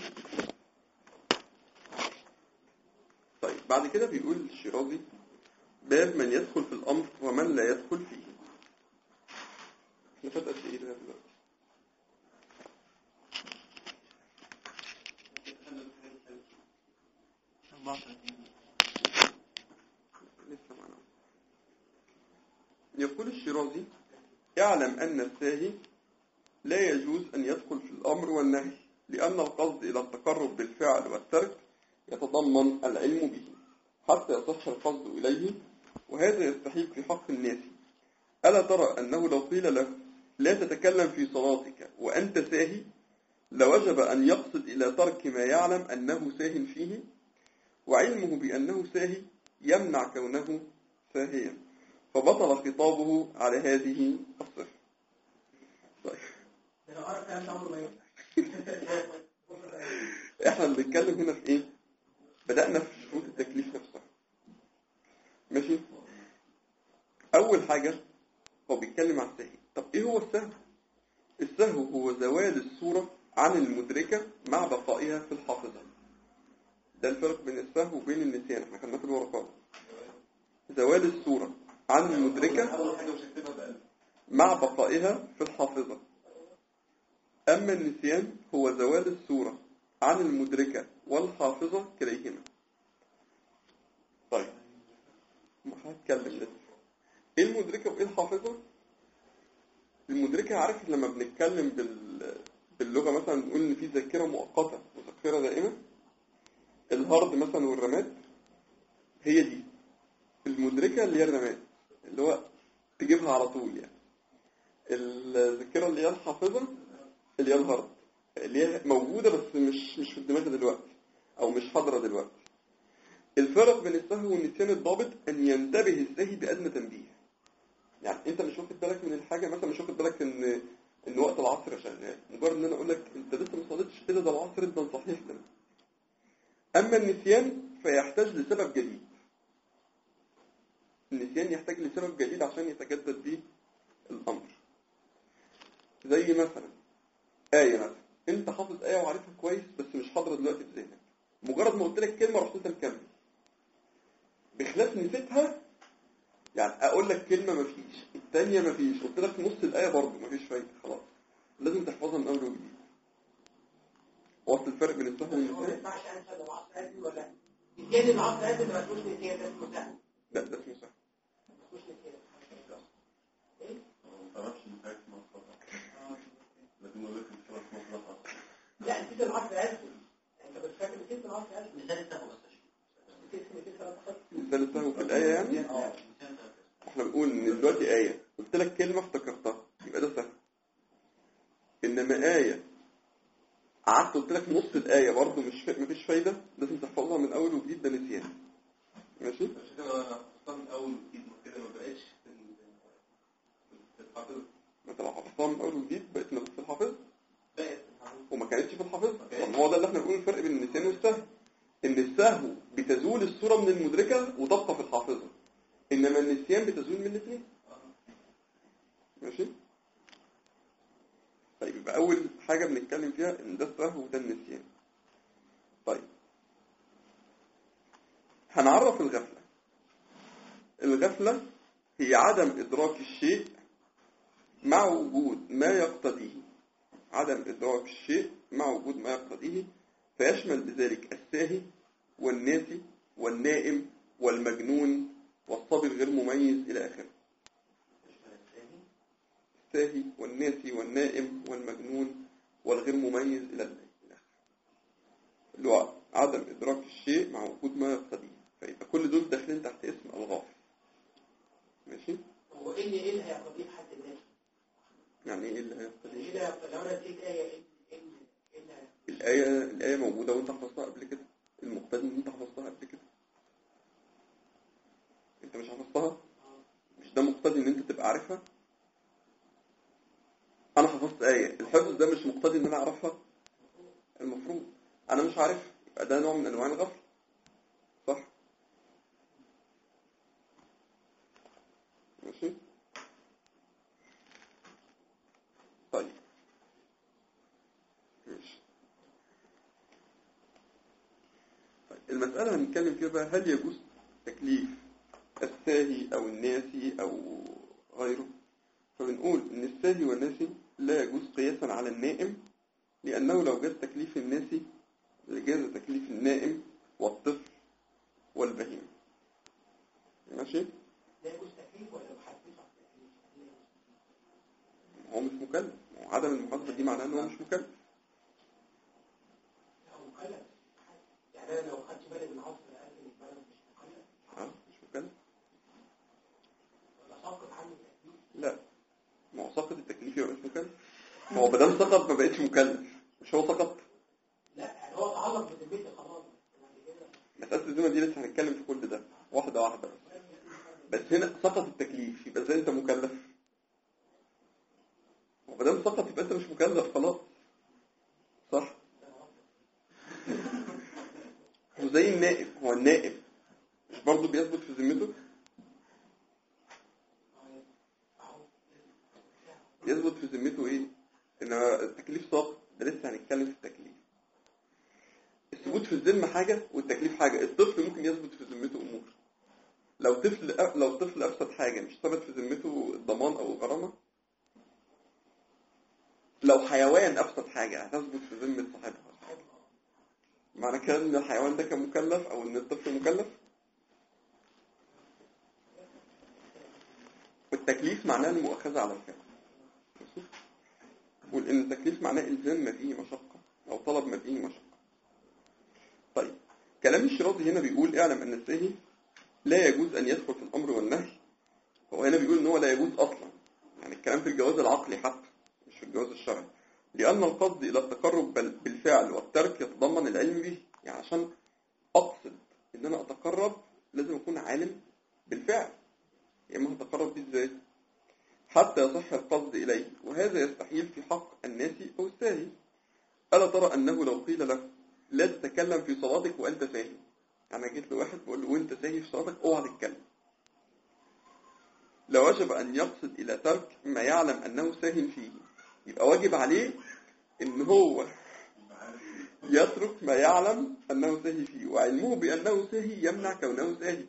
طيب بعد كده بيقول الشيرازي باب من يدخل في الأمر ومن لا يدخل فيه احنا فات قد ايه لغاية دلوقتي لسه معنا يقول الشيرازي اعلم أن الساهي لا يجوز أن يدخل في الأمر والنهي لأن القصد إلى التقرب بالفعل والترك يتضمن العلم به حتى يصح القصد إليه وهذا يستحيل في حق الناس ألا ترى أنه لو قيل له لا تتكلم في صلاتك وأنت ساهي لوجب أن يقصد إلى ترك ما يعلم أنه ساه فيه وعلمه بأنه ساهي يمنع كونه ساهيا فبطل خطابه على هذه الصفة طيب ده لو قرا الكلام ده عمره ما ينفع احنا بنتكلم هنا في ايه بدأنا في شروط التكليف نفسها ماشي اول حاجة هو بيتكلم عن السهو طب ايه هو السهو السهو هو زوال الصورة عن المدركة مع بقائها في الحافظة ده الفرق بين السهو وبين النسيان احنا خدناه في الورقات زوال الصورة عن المدركة اول حاجه مش هكتبها بقلب مع بقائها في الحافظة أما النسيان هو زوال الصورة عن المدركة والحافظة كليهما طيب ما هتكلم لسه ايه المدركة وايه الحافظة المدركة عارف لما بنتكلم بال... باللغة مثلا نقول ان في ذاكرة مؤقتة وذاكرة دائمة الهارد مثلا والرامات هي دي المدركة اللي هي الرامات اللي هو تجيبها على طول يعني الذاكرة اللي هي الحافظة اللي هي الهارد اللي هي موجودة بس مش مش في الدماغ دلوقتي أو مش حاضرة دلوقتي الفرق بين السهو والنسيان الضابط أن ينتبه الساهي بأدنى تنبيه يعني أنت مش واخد بالك من الحاجة مثلا مش واخد بالك إن إن وقت العصر شغال مجرد إن أنا أقول لك أنت لسه ما صليتش كده ده العصر ده صحيح ده أما النسيان فيحتاج لسبب جديد النسيان يحتاج لسبب جديد عشان يتجدد به الأمر زي مثلا آية مثلا أنت حافظ آية وعارفها كويس بس مش حاضرة دلوقتي في ذهنك مجرد ما قلت لك كلمة رحت أنت مكمل بخلاف نسيتها يعني أقول لك كلمة مفيش الثانية مفيش قلت لك نص الآية برضه مفيش فايدة خلاص لازم تحفظها من أول وجديد وصل الفرق بين السهو هو ما والنسيان؟ ينفعش انسى لو العصر قادم ولا نسيان العصر قادم ما اسموش نسيان ده اسمه سهل لا ده اسمه سهو ما اسموش نسيان ايه؟ ما تعرفش ان حاجه اسمها صلاه لكن يقول لك الكلام اسمها صلاه لا نسيت العصر قادم انت مش فاكر نسيت العصر قادم مثال التهوى بس نسيت نسيت ثلاث خط مثال السهو في الآية يعني اه مثال التهوى. احنا بنقول ان دلوقتي آية قلت لك كلمة افتكرتها يبقى ده سهل انما آية قعدت قلت لك نص الآية برضه مش فا... مفيش فايدة لازم تحفظها من أول وجديد ده نسيان ماشي عشان كده انا حفظتها من اول وجديد كده ما بقتش في ال- في الحافظ ما انت لو حفظتها من أول وجديد بقت موجود في الحافظ بقت وما كانتش في الحافظ ما كانتش. طب هو ده اللي احنا بنقول الفرق بين النسيان والسهو ان السهو بتزول الصورة من المدركة وتبقى في الحافظة انما النسيان بتزول من الاثنين ماشي طيب يبقى اول حاجة بنتكلم فيها ان ده السهو وده النسيان طيب هنعرف الغفلة الغفلة هي عدم إدراك الشيء مع وجود ما يقتضيه عدم إدراك الشيء مع وجود ما يقتضيه فيشمل بذلك الساهي والناسي والنائم والمجنون والصبي الغير مميز إلى آخره الساهي والناسي والنائم والمجنون والغير مميز إلى إلى آخره اللي هو عدم إدراك الشيء مع وجود ما يقتضيه فيبقى كل دول داخلين تحت اسم الغافل ماشي هو ايه اللي ايه اللي هيقضيه في حد الناس؟ يعني ايه اللي ايه هيقتضيه اللي هيقضيه؟ لو انا نسيت ايه ايه ايه اللي- ايه اللي هيقضيه؟ الآية الآية موجودة وانت حفظتها قبل كده المقتضي ان انت حفظتها قبل كده انت مش حفظتها مش ده مقتضي ان انت تبقى عارفها انا حفظت آية الحفظ ده مش مقتضي ان انا اعرفها المفروض انا مش عارف يبقى ده نوع من انواع الغفل صح ماشي طيب ماشي طيب المسألة هنتكلم فيها بقى هل يجوز تكليف الساهي أو الناسي أو غيره فبنقول إن الساهي والناسي لا يجوز قياسا على النائم لأنه لو جاز تكليف الناسي لجاز تكليف النائم والطفل والبهيم ماشي ده يجوز تكليف ولا يحدث عن تكليف؟ هو مش مكلف عدم المحاسبة دي معناه إن هو مش مكلف هو مكلف يعني انا لو خدت بالي من عصر قادم يبقى انا مش مكلف اه مش مكلف ولا ساقط عني تكليف لا ما هو سقط التكليف يبقى مش مكلف ما هو بدل سقط ما بقتش مكلف مش هو سقط لا يعني هو تعلق بذمتي خلاص بعد كده مسألة الذمة دي لسه هنتكلم في كل ده واحدة واحدة بس بس هنا سقط التكليف يبقى ازاي انت مكلف ومادام سقط يبقى انت مش مكلف خلاص صح وزي النائب هو النائب مش برضه بيثبت في ذمته يثبت في ذمته ايه ان التكليف ساقط ده لسه هنتكلم اللي افسد حاجه مش ثبت في ذمته الضمان او الغرامه لو حيوان افسد حاجه هتثبت في ذمه صاحبها معنى كده ان الحيوان ده كان مكلف او ان الطفل مكلف والتكليف معناه المؤاخذه على الفعل ماشي؟ وان التكليف معناه الزام ما فيه مشقه او طلب ما فيه مشقه طيب كلام الشيرازي هنا بيقول اعلم ان الساهي لا يجوز ان يدخل في الامر والنهي هو هنا بيقول ان هو لا يجوز اصلا يعني الكلام في الجواز العقلي حتى مش في الجواز الشرعي لان القصد الى التقرب بال- بالفعل والترك يتضمن العلم به يعني عشان اقصد ان انا اتقرب لازم اكون عالم بالفعل يا اما هتقرب بيه ازاي حتى يصح القصد اليه وهذا يستحيل في حق الناس او الساهي الا ترى انه لو قيل له لا تتكلم في صلاتك وانت ساهي انا جيت لواحد بقول له وانت ساهي في صلاتك اوعى تتكلم لوجب ان يقصد الى ترك ما يعلم انه ساهي فيه يبقى واجب عليه ان هو يترك ما يعلم انه ساهي فيه وعلمه بانه ساهي يمنع كونه ساهي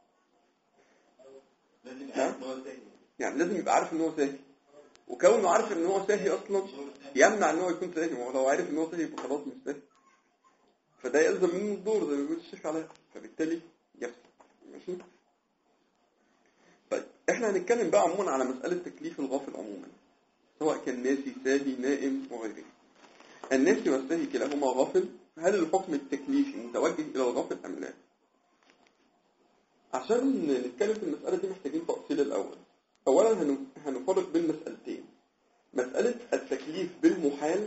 لازم ها؟ يعرف إن هو ساهي يعني لازم يبقى عارف ان هو ساهي وكونه عارف ان هو ساهي اصلا يمنع ان هو يكون ساهي ما هو لو عارف ان هو ساهي يبقى خلاص مش ساهي فده يلزم منه الدور زي ما بيقول الشيخ علاء فبالتالي يفسد ماشي طيب احنا هنتكلم بقى عموما على مسألة تكليف الغافل عموما سواء كان ناسي ساهي نائم وغيره الناسي والساهي كلاهما غافل هل الحكم التكليفي متوجه الى الغافل ام لا عشان نتكلم في المسألة دي محتاجين تأصيل الأول أولا هن- هنفرق بين مسألتين مسألة التكليف بالمحال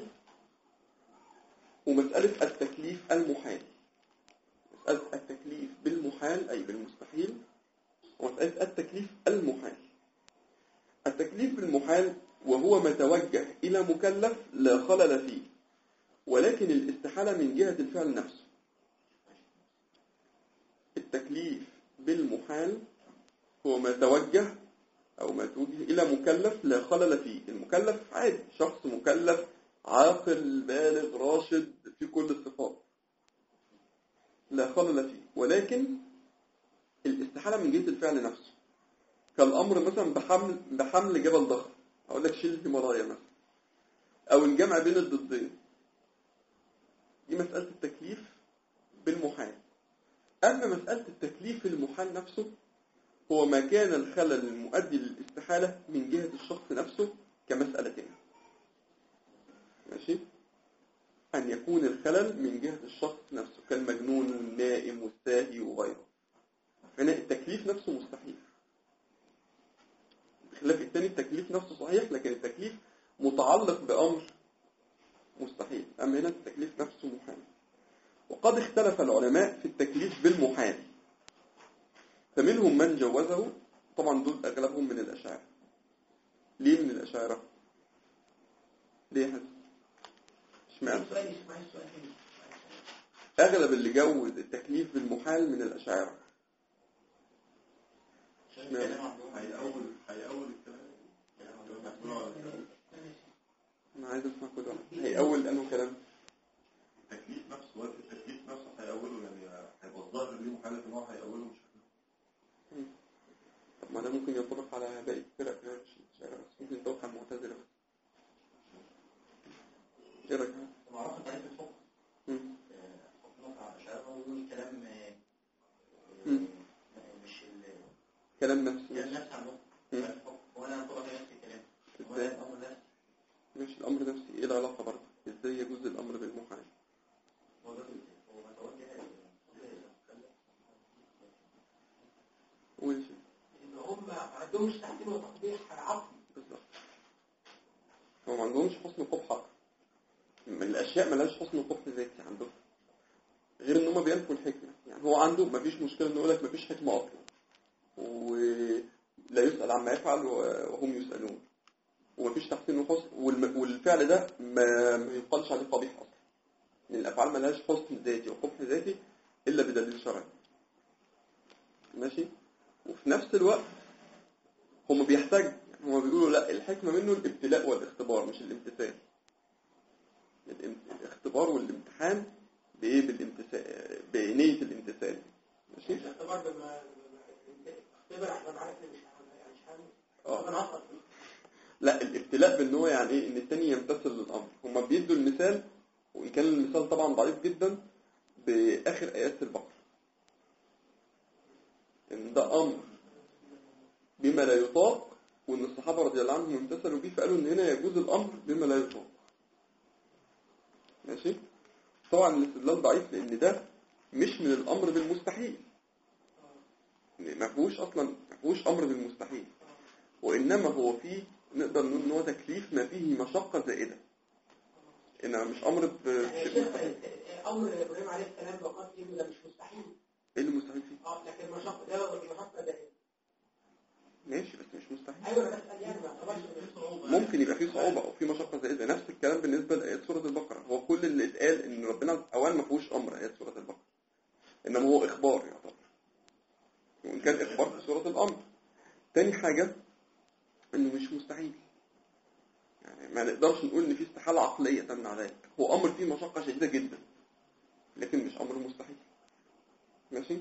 ومسألة التكليف المحال مسألة التكليف بالمحال أي بالمستحيل ومسألة التكليف المحال التكليف بالمحال وهو ما توجه إلى مكلف لا خلل فيه ولكن الاستحالة من جهة الفعل نفسه التكليف بالمحال هو ما توجه أو ما توجه إلى مكلف لا خلل فيه المكلف عادي شخص مكلف عاقل بالغ راشد في كل الصفات لا خلل فيه ولكن الاستحالة من جهة الفعل نفسه كالأمر مثلا بحمل بحمل جبل ضخم أقول لك شيل الهيمالايا مثلا أو الجمع بين الضدين دي مسألة التكليف بالمحال أما مسألة التكليف المحال نفسه هو ما كان الخلل المؤدي للاستحالة من جهة الشخص نفسه كمسألتين ماشي أن يكون الخلل من جهة الشخص نفسه كالمجنون النائم والساهي وغيره هنا التكليف نفسه مستحيل بخلاف التاني التكليف نفسه صحيح لكن التكليف متعلق بأمر مستحيل أما هنا التكليف نفسه محال وقد اختلف العلماء في التكليف بالمحال فمنهم من جوزه طبعا دول أغلبهم من الأشاعرة ليه من الأشاعرة؟ ليه هذا؟ اشمعنى؟ سؤال اسمعي السؤال تاني أغلب اللي جوز التكليف بالمحال من الأشاعرة عشان الكلام عندهم هيأول هيأول الكلام أنا عايز أسمع كل واحد هي أول أنه كلام التكليف نفسه وقت التكليف نفسه هيأوله يعني هيبقى الظاهر ليه محالة ان هو هيأوله مش طب ما ده ممكن ينطبق على باقي الفرق كده مش الأشاعرة بس ممكن ينطبق على المعتزلة بس إيه رأيك؟ ما اعرفش تعريف الحكم مم. حكمك على الاشاعره ويقول كلام آه، مم. آه، مش ال- كلام نفسي كلام ماشي. نفس عندهم مم. الحكم وانا انطبق نفس الكلام إزاي؟ وانا الامر نفسي ماشي الأمر نفسي إيه العلاقة برضه؟ إزاي يجوز الأمر بالمحال؟ هو ده هو متوجه قول يا شيخ. ان هم ما عندهمش تحسين وتقبيح عقلي بالظبط هو ما عندهمش حسن قبح عقل. من الاشياء ملهاش حسن قبح ذاتي عندهم غير ان هم بينفوا الحكمه يعني هو عنده ما فيش مشكله انه يقول لك ما فيش حكمه اصلا ولا يسال عما يفعل وهم يسالون وما فيش تحسين وحسن والم- والفعل ده ما, ما يقالش عليه قبيح اصلا لان الافعال ملهاش حسن ذاتي وقبح ذاتي الا بدليل شرعي ماشي وفي نفس الوقت هم بيحتاج يعني هم بيقولوا لا الحكمة منه الابتلاء والاختبار مش الامتثال الام- الاختبار والامتحان بايه بالامتثال بنية الامتثال ماشي الاختبار بما اختبر عشان عارف إن مش هعمل- يعني مش هعمل. اه أنا هسقط فيه. لا الابتلاء بان هو يعني ايه ان التاني يمتثل للامر هما بيدوا المثال وان كان المثال طبعا ضعيف جدا باخر ايات البقره ان ده امر بما لا يطاق وان الصحابه رضي الله عنهم امتثلوا بيه فقالوا ان هنا يجوز الامر بما لا يطاق ماشي طبعا الاستدلال ضعيف لان ده مش من الامر بالمستحيل ما فيهوش اصلا ما فيهوش امر بالمستحيل وإنما هو فيه نقدر نقول إن هو تكليف ما فيه مشقة زائدة إنما مش أمر يعني يا بشيء شيخ مستحيل امر ابراهيم عليه السلام بقات ابنه ده مش مستحيل إيه اللي مستحيل فيه؟ اه لكن المشقه ده المشقه ده ماشي بس مش مستحيل ايوه انا بسال يعني ما اعتبرش إن- ممكن يبقى فيه صعوبة أو فيه مشقة زائدة نفس الكلام بالنسبة لآيات سورة البقرة هو كل اللي اتقال إن ربنا أولا ما فيهوش أمر آيات سورة البقرة إنما هو إخبار يعتبر وإن كان إخبار في سورة الأمر تاني حاجة إنه مش مستحيل يعني ما نقدرش نقول إن في استحالة عقلية تمنع ذلك هو أمر فيه مشقة شديدة جدا لكن مش أمر مستحيل ماشي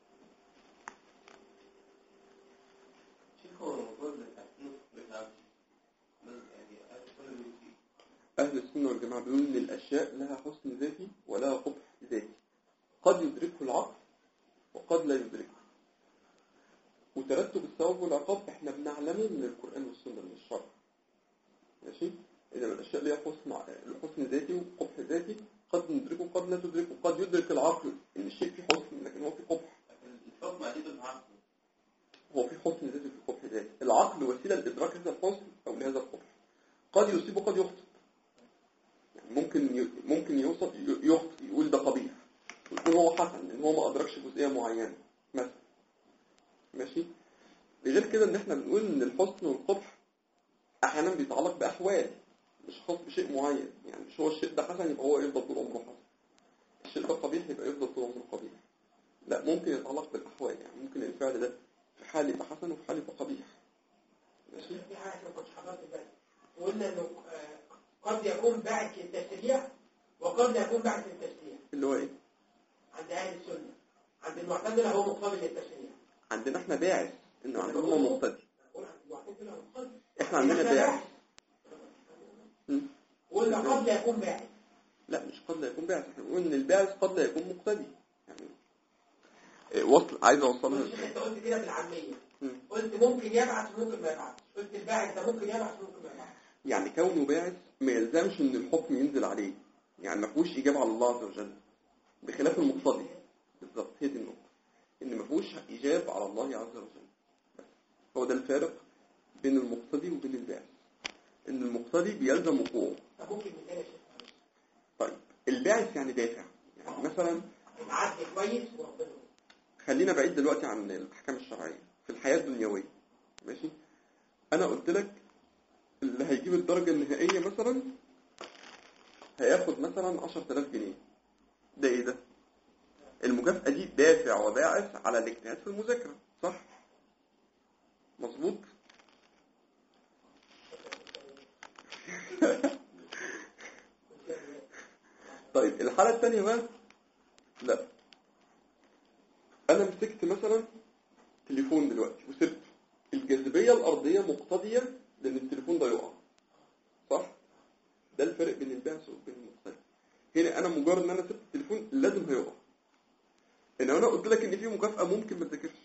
شيخ هو الموضوع ده تحقيق بالعكس يعني أدخل فيه أهل السنة والجماعة بيقولوا إن الأشياء لها حسن ذاتي ولها قبح ذاتي قد يدركه العقل وقد لا يدركه وترتب الثواب والعقاب احنا بنعلمه من القرآن والسنة من الشرع ماشي إنما الأشياء ليها حسن حسن ذاتي وقبح ذاتي قد ندركه قد لا تدركه قد يدرك العقل إن الشيء فيه حسن لكن هو فيه قبح الحكم عليه بالعقل هو في حسن ذاتي في قبح ذاتي العقل وسيلة لإدراك هذا الحسن أو لهذا القبح قد يصيب وقد يخطئ يعني ممكن ي- ممكن يوصل ي- يخطئ يقول ده قبيح ويكون هو حسن لأن هو ما أدركش جزئية معينة مثلا ماشي غير كده إن إحنا بنقول إن الحسن والقبح أحيانا بيتعلق بأحوال مش خاص بشيء معين يعني مش هو الشيء ده حسن يبقى هو يفضل طول عمره حسن الشيء ده قبيح يبقى يفضل طول عمره قبيح لا ممكن يتعلق بالأحوال يعني ممكن الفعل ده في حال يبقى حسن وفي حال يبقى قبيح ماشي في حاجه ما كنتش حضرت بالي قلنا انه آه، قد يكون بعث التشريع وقد لا يكون بعث التشريع اللي هو ايه عند اهل السنه عند المعتزله هو مقابل للتشريع عندنا احنا باعث انه عندهم هو مقتدي قول عند المعتزله هو مقابل احنا عندنا باعث مم. قلنا قد لا يكون باعث لا مش قد لا يكون باعث احنا بنقول ان الباعث قد لا يكون مقتدي يعني إيه، وصل عايز اوصلها الشيخ انت قلت كده بالعاميه مم. قلت ممكن يبعث وممكن ما يبعث قلت الباعث ده ممكن يبعث وممكن ما يبعث يعني كونه باعث ما يلزمش ان الحكم ينزل عليه يعني ما فيهوش اجابه على الله عز وجل بخلاف المقتضي بالظبط هي دي النقطه ان ما فيهوش اجابه على الله عز وجل بس. هو ده الفارق بين المقتضي وبين الباعث ان المقتضي بيلزم وقوعه طب ممكن مثال يا شيخ طيب الباعث يعني دافع يعني مثلا العدل كويس وربنا خلينا بعيد دلوقتي عن الأحكام الشرعية في الحياة الدنيوية ماشي أنا قلت لك اللي هيجيب الدرجة النهائية مثلا هياخد مثلا 10000 جنيه ده إيه ده؟ المكافأة دي دافع وباعث على الاجتهاد في المذاكرة صح؟ مظبوط؟ طيب الحالة الثانية بقى لا انا مسكت مثلا تليفون دلوقتي وسبته الجاذبية الارضية مقتضية لان التليفون ده يقع صح ده الفرق بين البعث وبين المقتضي هنا انا مجرد ان انا سبت التليفون لازم هيقع ان انا قلت لك ان في مكافأة ممكن ما تذاكرش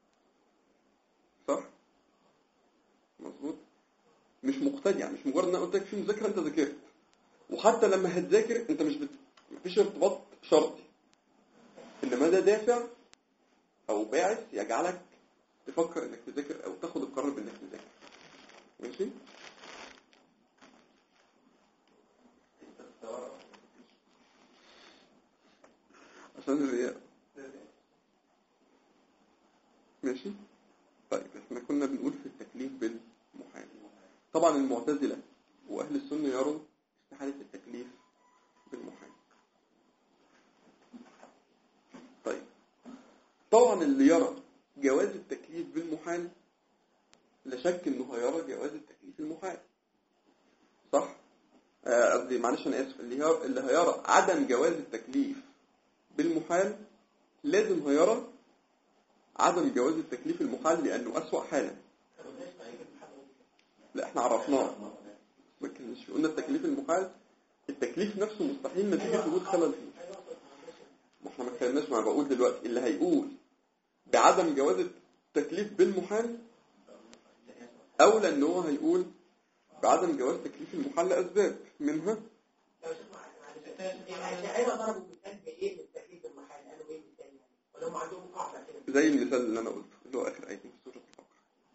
صح مظبوط مش مقتدي يعني مش مجرد ان انا قلت لك في مذاكرة انت ذاكرت وحتى لما هتذاكر انت مش بت... مفيش ارتباط شرطي انما ده دافع او باعث يجعلك تفكر انك تذاكر او تاخد القرار بانك تذاكر ماشي عشان الرياء ماشي طيب احنا كنا بنقول في التكليف بالمحال طبعا المعتزلة واهل السنة يروا استحالة التكليف بالمحال طيب طبعا اللي يرى جواز التكليف بالمحال لا شك انه هيرى جواز التكليف المحال صح آه، قصدي معلش انا اسف اللي هي- اللي هيرى عدم جواز التكليف بالمحال لازم هيرى عدم جواز التكليف المحال لأنه أسوأ حالا لا احنا عرفناه لكن مش قلنا التكليف المحال التكليف نفسه مستحيل نتيجة وجود خلل فيه ما احنا ما اتكلمناش مع بقول دلوقتي اللي هيقول بعدم جواز التكليف بالمحال أولى إن هو هيقول بعدم جواز تكليف المحال لأسباب منها الأشاعرة ضربوا مثال بإيه بالتكليف المحل قالوا إيه مثال يعني ولا هم عندهم قاعدة كده زي المثال اللي أنا قلته اللي هو آخر آية في سورة البقرة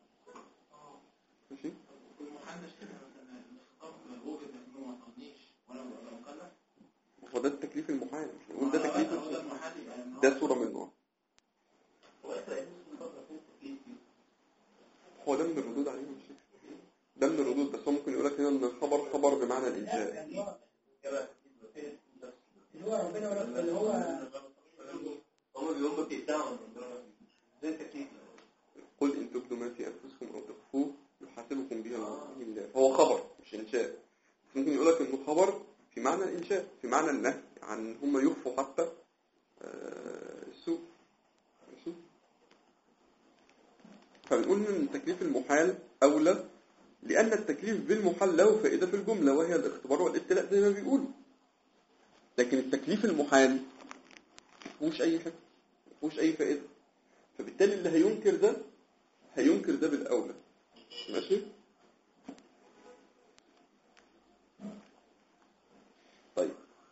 ماشي المحدث كده مثلا الخطاب وجد انه ما قضيش ولا ولا مكلف هو ده التكليف المحال مش نقول ده تكليف هو ده المحلي يعني هو- ده صورة منه هو يقرأ يجوز في الفترة فين التكليف دي. هو ده من الردود عليه مش ده من الردود بس هو ممكن يقول لك هنا ان الخبر خبر بمعنى الانشاء اللي هو كده فين نفس اللي هو ربنا ولا اللي هو هم بيقولوا بتتعامل زي التكليف قل ان تبدوا ما في انفسكم او تخفوه يحاسبكم به الله بإذن الله فهو خبر مش انشاء بس ممكن يقول لك انه خبر في معنى الانشاء في معنى النهي عن هم يخفوا حتى آه، السوء ماشي فبنقول ان التكليف المحال اولى لان التكليف بالمحال له فائده في الجمله وهي الاختبار والابتلاء زي ما بيقولوا لكن التكليف المحال مفيهوش اي حاجه مفيهوش اي فائده فبالتالي اللي هينكر ده هينكر ده بالأولى ماشي طيب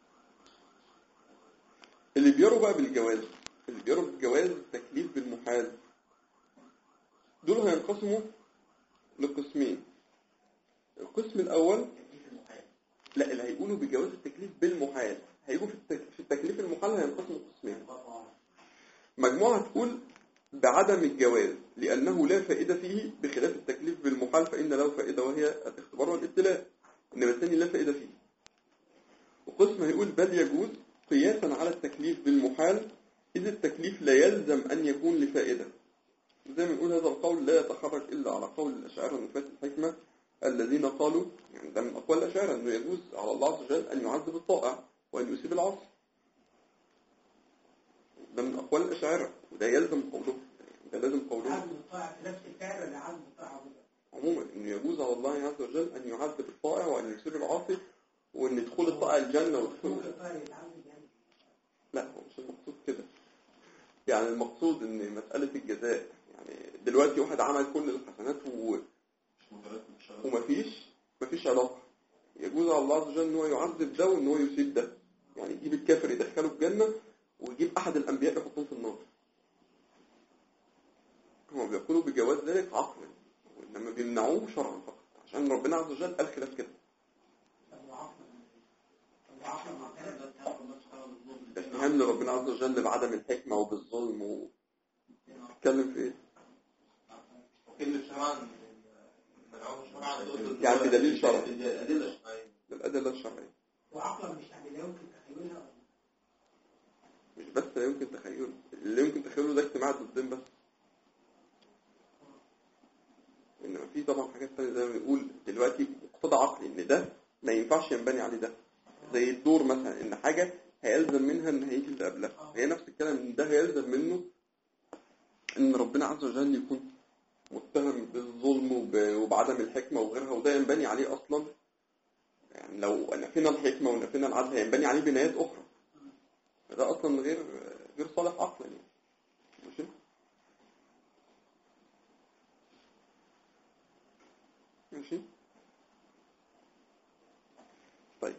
اللي بيروا بقى بالجواز اللي بيروا بالجواز التكليف بالمحال دول هينقسموا لقسمين القسم الأول لا اللي هيقولوا بجواز التكليف بالمحال هيجوا في التك- في التكليف المحال هينقسموا قسمين مجموعة تقول بعدم الجواز لأنه لا فائدة فيه بخلاف التكليف بالمحال فإن له فائدة وهي الاختبار والابتلاء إنما الثاني لا فائدة فيه وقسم هيقول بل يجوز قياسا على التكليف بالمحال إذ التكليف لا يلزم أن يكون لفائدة زي ما نقول هذا القول لا يتخرج إلا على قول الأشاعرة نفاة الحكمة الذين قالوا يعني ده من أقوال الأشاعرة أنه يجوز على الله عز وجل أن يعذب الطائع وأن يسيب العاصي ده من أقوال الأشاعرة وده يلزم قوله ده لازم قوله عبد الطاعة في نفس الفعل ولا عبد الطاعة عموما انه يجوز على الله عز وجل ان يعذب الطائع وان يسير العاصي وان دخول الطائع الجنه ودخول ممكن الطاعة يتعذب يعني لا هو مش المقصود كده يعني المقصود ان مساله الجزاء يعني دلوقتي واحد عمل كل الحسنات و... مش مترتب الشرع ومفيش مفيش علاقه يجوز على الله عز وجل ان هو يعذب ده وان هو يسيب ده يعني يجيب الكافر يدخله الجنه ويجيب احد الانبياء يحطوه في النار هم بيقولوا بجواز ذلك عقلا وانما بيمنعوه شرعا فقط عشان ربنا عز وجل قال خلاف كده طب وعقلا طب وعقلا مع كده ده اتهام لربنا عز وجل بعدم الحكمة وبالظلم وتتكلم في ايه؟ وكلمة شرعا منعوه شرعا يقول يعني في دليل شرعي. أدلة شرعية بالأدلة الشرعية وعقلا مش يعني لا يمكن تخيلها مش بس لا يمكن تخيله اللي يمكن تخيله ده اجتماع ضدين بس انما في طبعا حاجات تانية زي ما بنقول دلوقتي مقتضى عقلي ان ده ما ينفعش ينبني عليه ده زي الدور مثلا ان حاجة هيلزم منها ان هيجي اللي قبلها هي نفس الكلام ان ده هيلزم منه ان ربنا عز وجل يكون متهم بالظلم وب- وبعدم الحكمة وغيرها وده ينبني عليه اصلا يعني لو نفينا الحكمة ونفينا العدل هينبني عليه بنايات اخرى ده اصلا غير غير صالح عقلا يعني ماشي ماشي طيب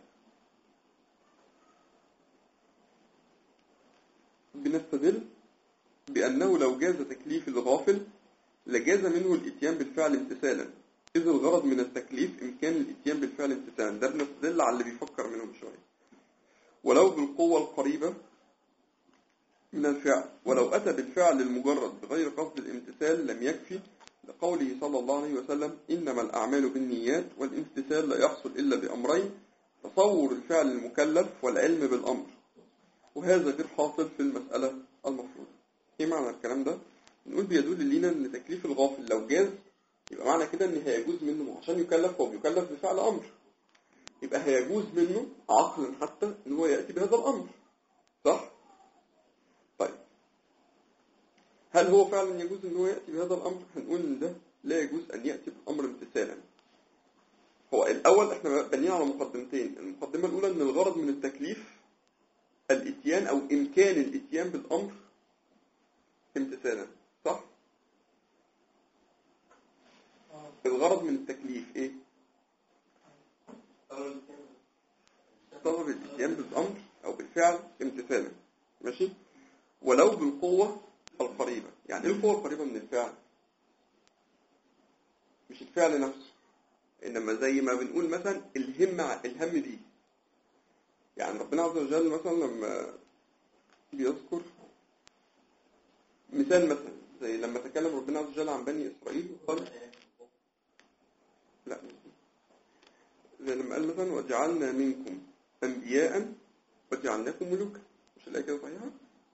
بنستدل بأنه لو جاز تكليف الغافل لجاز منه الاتيان بالفعل امتثالا إذ الغرض من التكليف إمكان الاتيان بالفعل امتثالا ده بنستدل على اللي بيفكر منهم شوية ولو بالقوة القريبة من الفعل ولو أتى بالفعل المجرد بغير قصد الامتثال لم يكفي لقوله صلى الله عليه وسلم إنما الأعمال بالنيات والامتثال لا يحصل إلا بأمرين تصور الفعل المكلف والعلم بالأمر وهذا غير حاصل في المسألة المفروضة إيه معنى الكلام ده؟ نقول بيدل لنا أن تكليف الغافل لو جاز يبقى معنى كده أن هيجوز منه عشان يكلف هو بيكلف بفعل أمر يبقى هيجوز منه عقلا حتى أن هو يأتي بهذا الأمر صح؟ طيب هل هو فعلا يجوز ان هو يأتي بهذا الأمر هنقول ان ده لا يجوز أن يأتي بالأمر امتثالا هو الأول احنا بنينا على مقدمتين المقدمة الأولى ان الغرض من التكليف الاتيان أو إمكان الاتيان بالأمر امتثالا صح؟ اه الغرض من التكليف ايه؟ طلب الاتيان بالأمر أو بالفعل امتثالا ماشي؟ ولو بالقوة القريبة يعني ايه القوة القريبة من الفعل؟ مش الفعل نفسه إنما زي ما بنقول مثلا الهم الهم دي يعني ربنا عز وجل مثلا لما بيذكر مثال مثلا زي لما تكلم ربنا عز وجل عن بني إسرائيل وقال لا زي لما قال مثلا وجعلنا منكم أنبياء وجعلناكم ملوكا مش الآية كده صحيحة؟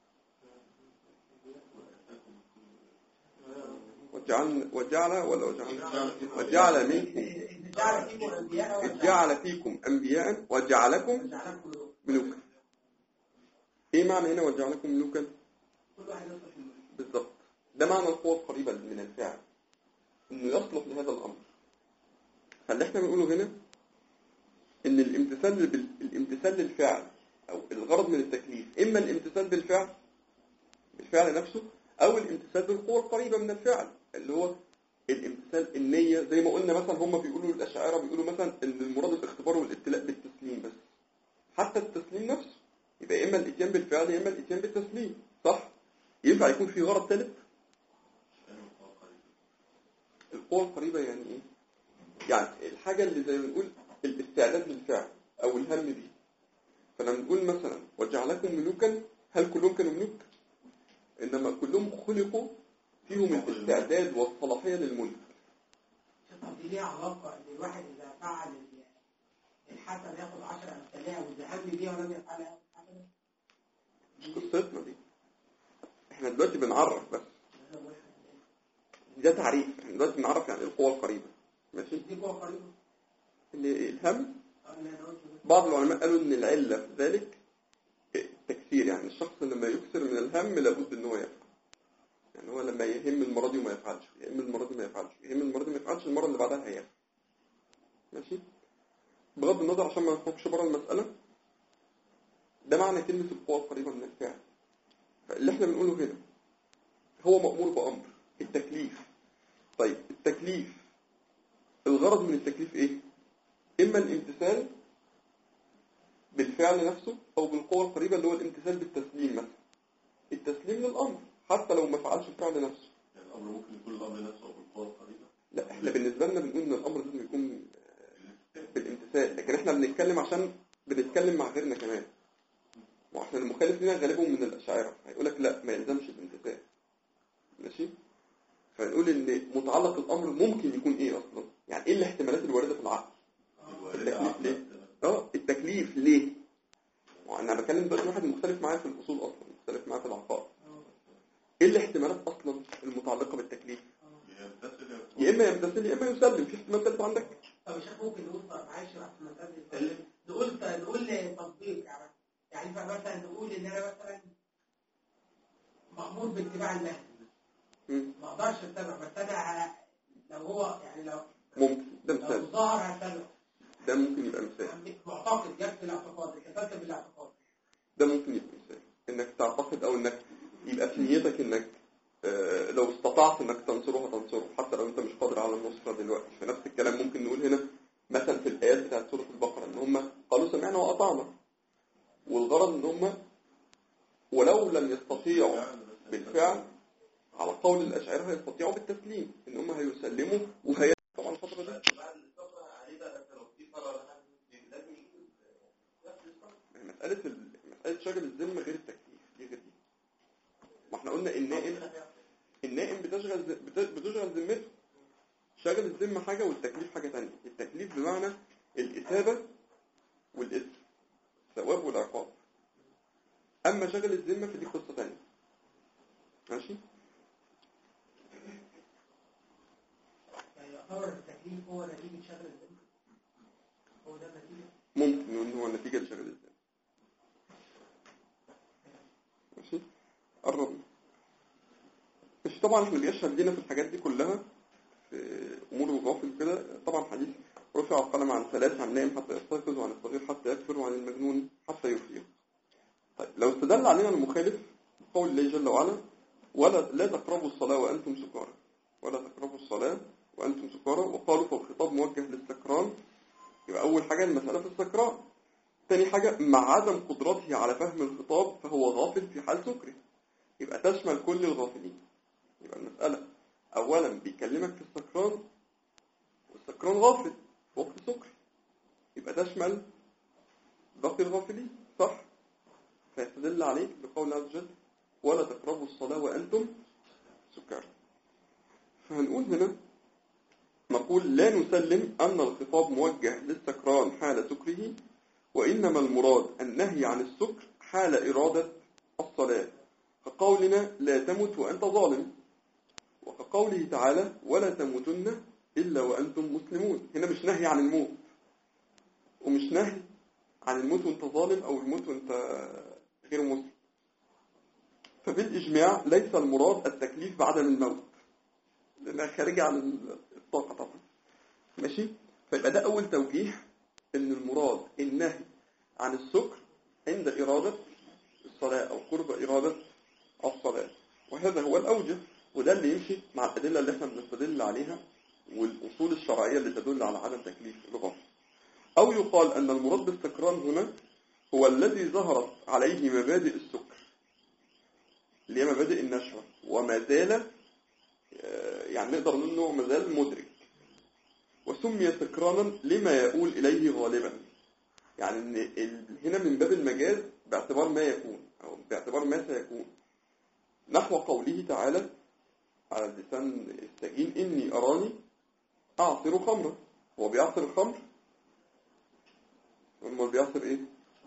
وجعل وجعل ولا وجعل وجعل منكم جعل فيكم انبياء إذ جعل فيكم أنبياء وجعلكم وجعلكم ملوك ملوكا ايه معنى هنا وجعلكم ملوكا كل واحد يصلح الملك بالضبط ده معنى القوة القريبة من الفعل انه يصلح لهذا الامر فاللي احنا بنقوله هنا ان الامتثال بال... الامتثال للفعل او الغرض من التكليف اما الامتثال بالفعل بالفعل نفسه او الامتثال بالقوة القريبة من الفعل اللي هو الامتثال النية زي ما قلنا مثلا هم بيقولوا الاشاعرة بيقولوا مثلا ان المراد الاختبار والابتلاء بالتسليم بس حتى التسليم نفسه يبقى اما الاتيان بالفعل يا اما الاتيان بالتسليم صح ينفع يكون في غرض ثالث القوة القريبة يعني ايه يعني الحاجة اللي زي ما بنقول الاستعداد للفعل او الهم دي فلما نقول مثلا وجعلكم ملوكا هل كلهم كانوا ملوك انما كلهم خلقوا فيهم الاستعداد والصلاحية للملك طب دي ليها علاقة ان الواحد اذا فعل ال- الحسنة ياخد 10 امثالها واذا هم بيها ولم يفعلها ياخد حسنة مش قصتنا دي احنا دلوقتي بنعرف بس ده تعريف احنا دلوقتي بنعرف يعني ايه القوة القريبة ماشي دي قوة قريبة اللي الهم اه اللي انا قلته ده. بعض العلماء قالوا ان العلة في ذلك التكثير يعني الشخص لما يكثر من الهم لابد ان هو يفعل يعني هو لما يهم المرة دي وما يفعلش يهم المرة دي ما يفعلش يهم المرة دي ما يفعلش المرة اللي بعدها هيفعل ماشي بغض النظر عشان ما نخرجش بره المسألة ده معنى كلمة القوة القريبة من الفعل فاللي احنا بنقوله هنا هو مأمور بأمر التكليف طيب التكليف الغرض من التكليف ايه اما الامتثال بالفعل نفسه او بالقوة القريبة اللي هو الامتثال بالتسليم مثلا التسليم للامر حتى لو ما فعلش الفعل نفسه يعني الأمر ممكن يكون الأمر نفسه أو بالقوة القريبة لا احنا بالنسبة لنا بنقول ان الامر لازم يكون بالامتثال لكن احنا بنتكلم عشان بنتكلم مع غيرنا كمان واحنا المخالف لنا غالبهم من الاشاعره هيقول لك لا ما يلزمش الامتثال ماشي فنقول ان متعلق الامر ممكن يكون ايه اصلا يعني ايه الاحتمالات الوارده في العقل التكليف ليه اه التكليف ليه وانا بكلم دلوقتي واحد مختلف معايا في الاصول اصلا مختلف معايا في العقائد ايه الاحتمالات اصلا المتعلقه بالتكليف يمتثل يا اما يمتثل يا اما يسلم في احتمال ثالث عندك طب مش ممكن نقول طب معلش بقى في المسألة دي نقول نقول تطبيق يعني يعني مثلا نقول ان انا مثلا مأمور باتباع النهي مم. ما اقدرش اتبع بس انا ه- لو هو يعني لو ممكن ده لو مثال ظهر هتبع ده ممكن يبقى مثال يعني معتقد جبت الاعتقاد التزمت بالاعتقاد ده ممكن يبقى مثال انك تعتقد او انك يبقى في نيتك انك آه، لو استطعت انك تنصره هتنصره حتى لو انت مش قادر على النصرة دلوقتي فنفس الكلام ممكن نقول هنا مثلا في الايات بتاعت سورة البقرة ان هم قالوا سمعنا واطعنا والغرض ان هم ولو لم يستطيعوا بالفعل على قول الاشاعره هيستطيعوا بالتسليم ان هم هيسلموا وهي طبعا الفترة دي مسألة ال... مسألة شغل الذمة غير التكليف دي غير دي ما احنا قلنا النائم النائم بتشغل ز- بت- بتشغل ذمته شغل الذمة حاجة والتكليف حاجة تانية التكليف بمعنى الإثابة والإثم الثواب والعقاب أما شغل الذمة فدي قصة تانية ماشي يعني يعتبر التكليف هو نتيجة شغل الذمة هو ده النتيجة ممكن ان هو نتيجة لشغل الذمة ماشي قربنا طبعا احنا بيشهد لنا في الحاجات دي كلها في امور الغافل كده طبعا حديث رفع القلم عن ثلاث عن النائم حتى يستيقظ وعن الصغير حتى يكبر وعن المجنون حتى يفيق طيب لو استدل علينا المخالف قول الله جل وعلا ولا لا تقربوا الصلاة وأنتم سكارى ولا تقربوا الصلاة وأنتم سكارى وقالوا فالخطاب موجه للسكران يبقى أول حاجة المسألة في السكران تاني حاجة مع عدم قدرته على فهم الخطاب فهو غافل في حال سكره يبقى تشمل كل الغافلين يبقى المسألة أولا بيكلمك في السكران والسكران غافل في وقت سكر يبقى تشمل باقي الغافلين صح فيستدل عليك بقول الله عز وجل ولا تقربوا الصلاة وأنتم سكارى فهنقول هنا نقول لا نسلم أن الخطاب موجه للسكران حال سكره وإنما المراد النهي عن السكر حال إرادة الصلاة كقولنا لا تمت وأنت ظالم وكقوله تعالى ولا تموتن إلا وأنتم مسلمون هنا مش نهي عن الموت ومش نهي عن الموت وانت ظالم أو الموت وانت غير مسلم فبالإجماع ليس المراد التكليف بعدم الموت لأنها خارجة عن الطاقة طبعا ماشي فيبقى ده أول توجيه إن المراد النهي عن السكر عند إرادة الصلاة أو قرب إرادة الصلاة وهذا هو الأوجه وده اللي يمشي مع الأدلة اللي احنا بنستدل عليها والأصول الشرعية اللي تدل على عدم تكليف الغفر أو يقال أن المراد بالسكران هنا هو الذي ظهرت عليه مبادئ السكر اللي هي مبادئ النشوة وما زال آه، يعني نقدر نقول انه ما زال مدرك وسمي سكرانا لما يقول إليه غالبا يعني إن ال- هنا من باب المجاز باعتبار ما يكون أو باعتبار ما سيكون نحو قوله تعالى على لسان السجين إني أراني أعصر خمرا هو بيعصر الخمر أمال بيعصر إيه؟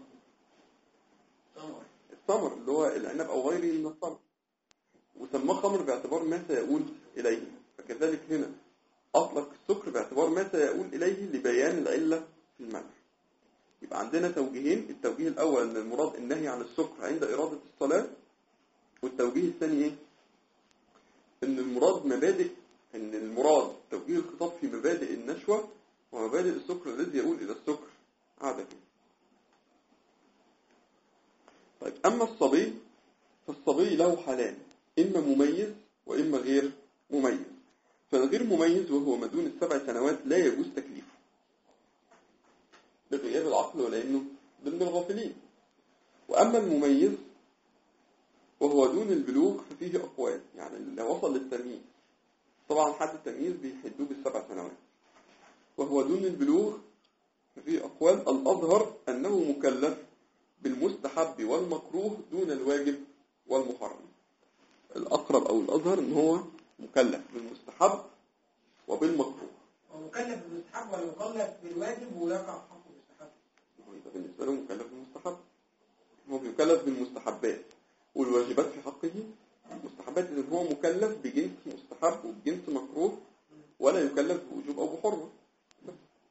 تمر الثمر اللي هو العنب أو غيره من الثمر وسماه خمر باعتبار ما سيقول إليه فكذلك هنا أطلق السكر باعتبار ما سيقول إليه لبيان العلة في المنع يبقى عندنا توجيهين التوجيه الأول أن المراد النهي عن السكر عند إرادة الصلاة والتوجيه الثاني إيه؟ أن المراد مبادئ أن المراد توجيه الخطاب في مبادئ النشوة ومبادئ السكر الذي يقول إلى السكر عادة طيب أما الصبي فالصبي له حالان إما مميز وإما غير مميز فالغير مميز وهو ما دون السبع سنوات لا يجوز تكليفه لغياب العقل ولأنه ضمن الغافلين وأما المميز وهو دون البلوغ ففيه أقوال يعني لو وصل للتمييز طبعا حد التمييز بيحدوه بالسبع سنوات وهو دون البلوغ ففيه أقوال الأظهر أنه مكلف بالمستحب والمكروه دون الواجب والمحرم الأقرب أو الأظهر أن هو مكلف بالمستحب وبالمكروه هو مكلف بالمستحب ولا مكلف بالواجب ويقع في حقه المستحب هو يبقى بالنسبة له مكلف بالمستحب هو مكلف بالمستحبات والواجبات في حقه مستحبات إذن هو مكلف بجنس مستحب وبجنس مكروه ولا يكلف بوجوب أو بحرمة بس.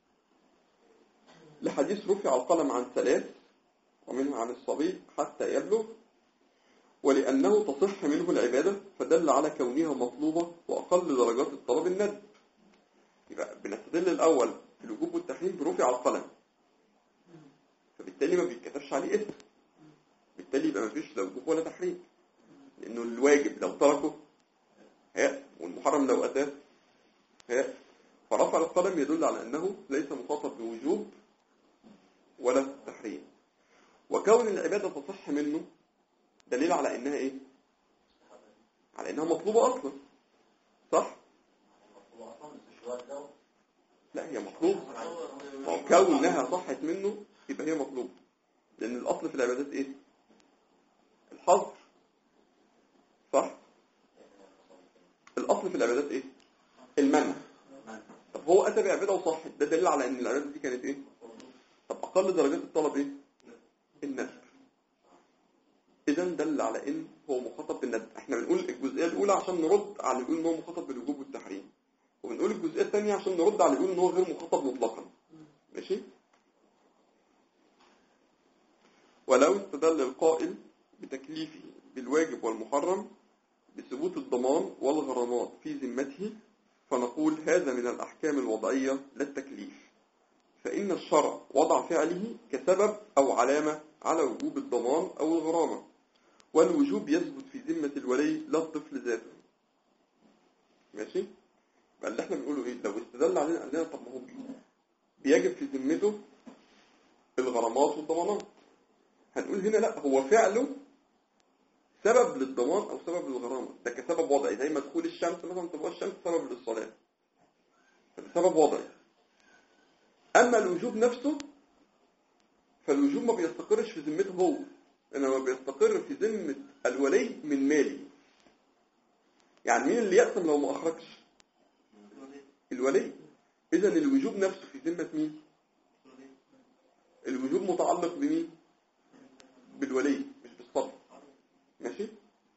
لحديث رفع القلم عن ثلاث ومنها عن الصبي حتى يبلغ ولأنه تصح منه العبادة فدل على كونها مطلوبة وأقل درجات الطلب الندب يبقى بنستدل الأول في الوجوب والتحريم برفع القلم فبالتالي ما بيتكتبش عليه اسم بالتالي يبقى ما فيش لا وجوب ولا تحريم لأنه الواجب لو تركه هيأس والمحرم لو أتاه هيأس فرفع القلم يدل على أنه ليس مخاطب بوجوب ولا تحريم وكون العبادة تصح منه دليل على انها ايه على انها مطلوبة اصلا صح هو اصلا الاستشوار ده لا هي مطلوبة ما هو كونها صحت منه يبقى هي مطلوبة لان الاصل في العبادات ايه الحظر صح الاصل في العبادات ايه المنع طب هو اتى بعبادة وصحت ده دليل على ان العبادة دي كانت ايه طب اقل درجات الطلب ايه النسب اذا دل على ان هو مخاطب بالندب احنا بنقول الجزئيه الاولى عشان نرد على اللي بيقول ان هو مخاطب بالوجوب والتحريم وبنقول الجزئيه الثانيه عشان نرد على اللي بيقول ان هو غير مخاطب مطلقا ماشي ولو استدل القائل بتكليفه بالواجب والمحرم بثبوت الضمان والغرامات في ذمته فنقول هذا من الأحكام الوضعية لا التكليف فإن الشرع وضع فعله كسبب أو علامة على وجوب الضمان أو الغرامة والوجوب يثبت في ذمة الولي لا الطفل ذاته ماشي؟ بقى اللي احنا بنقوله ايه لو استدل علينا قال لنا طب ما هو بيجب في ذمته الغرامات والضمانات هنقول هنا لا هو فعله سبب للضمان او سبب للغرامه ده كسبب وضعي زي ما دخول الشمس مثلا تبقى الشمس سبب للصلاه فده سبب وضعي اما الوجوب نفسه فالوجوب ما بيستقرش في ذمته هو انما بيستقر في ذمه الولي من ماله يعني مين اللي يقسم لو ما اخرجش الولي اذا الوجوب نفسه في ذمه مين الوجوب متعلق بمين بالولي مش بالصبر ماشي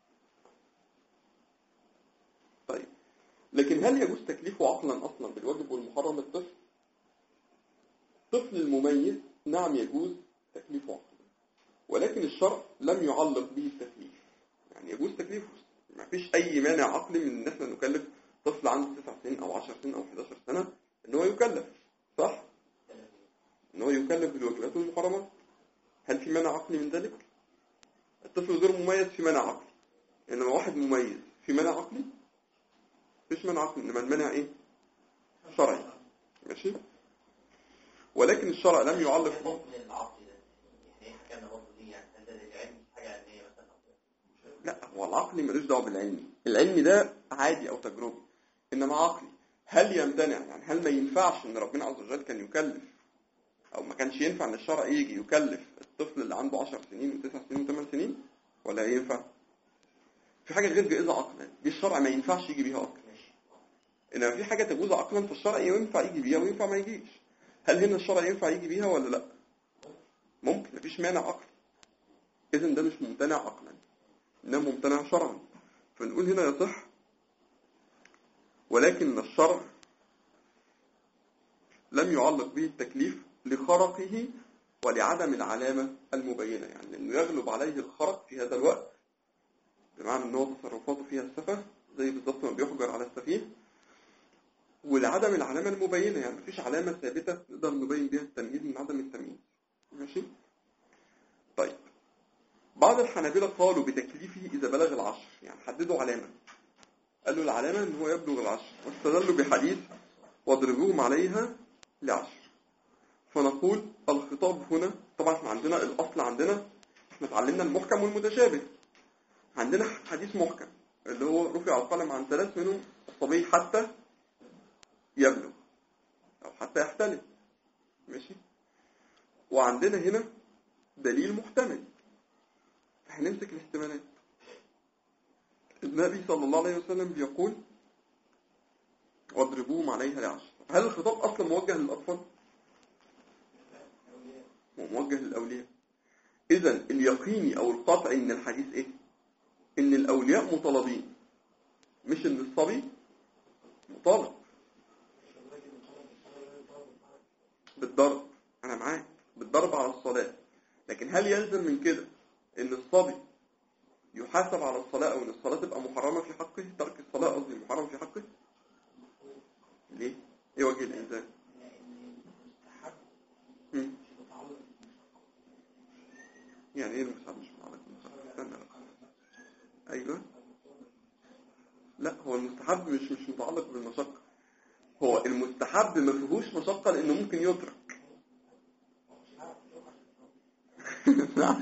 طيب لكن هل يجوز تكليفه عقلا اصلا بالواجب والمحرم الطفل الطفل المميز نعم يجوز تكليفه عقلا ولكن الشرع لم يعلق به التكليف يعني يجوز تكليفه ما فيش اي مانع عقلي من ان احنا نكلف طفل عنده 9 سنين او 10 سنين او 11 سنه ان هو يكلف صح ان هو يكلف بالواجبات والمحرمات هل في مانع عقلي من ذلك الطفل غير مميز في مانع عقلي انما واحد مميز في مانع عقلي مفيش مانع عقلي انما المانع ايه شرعي ماشي ولكن الشرع لم يعلق الحكم العقلي ده يعني ايه حكمنا برضه دي يعني هل ده العلم حاجه علميه مثلا او كده لا هو العقلي ملوش دعوه بالعلمي العلمي ده عادي او تجربي انما عقلي هل يمتنع يعني هل ما ينفعش ان ربنا عز وجل كان يكلف او ما كانش ينفع ان الشرع يجي يكلف الطفل اللي عنده 10 سنين و9 سنين و8 سنين ولا ينفع في حاجه غير جائزه عقلا دي الشرع ما ينفعش يجي بيها عقلا انما في حاجه تجوز عقلا في الشرع ينفع يجي بيها وينفع ما يجيش هل هنا الشرع ينفع يجي بيها ولا لا ممكن مفيش مانع عقلي اذا ده مش ممتنع عقلا انما ممتنع شرعا فنقول هنا يصح ولكن الشرع لم يعلق به التكليف لخرقه ولعدم العلامة المبينة يعني انه يغلب عليه الخرق في هذا الوقت بمعنى ان هو تصرفاته فيها السفه زي بالظبط ما بيحجر على السفيه ولعدم العلامة المبينة يعني مفيش علامة ثابتة نقدر نبين بها التمييز من عدم التمييز ماشي طيب بعض الحنابلة قالوا بتكليفه إذا بلغ العشر يعني حددوا علامة قالوا العلامة ان هو يبلغ العشر واستدلوا بحديث واضربوهم عليها لعشر فنقول الخطاب هنا طبعا احنا عندنا الاصل عندنا احنا اتعلمنا المحكم والمتشابه عندنا حديث محكم اللي هو رفع القلم عن ثلاث منهم الصبي حتى يبلغ او حتى يحتلم ماشي وعندنا هنا دليل محتمل هنمسك الاحتمالات النبي صلى الله عليه وسلم بيقول واضربوهم عليها لعشر هل الخطاب اصلا موجه للاطفال هو موجه للاولياء اذا اليقيني او القطعي من الحديث ايه ان الاولياء مطالبين مش ان الصبي مطالب بالضرب انا معاك بالضرب على الصلاة لكن هل يلزم من كده ان الصبي يحاسب على الصلاة او ان الصلاة تبقى محرمة في حقه ترك الصلاة قصدي محرم في حقه ليه ايه وجه الالزام مم. يعني ايه المستحب مش متعلق بالمستحب استنى بقى. ايوه لا هو المستحب مش مش متعلق بالمشقة هو المستحب ما فيهوش مشقة لانه ممكن يترك نعم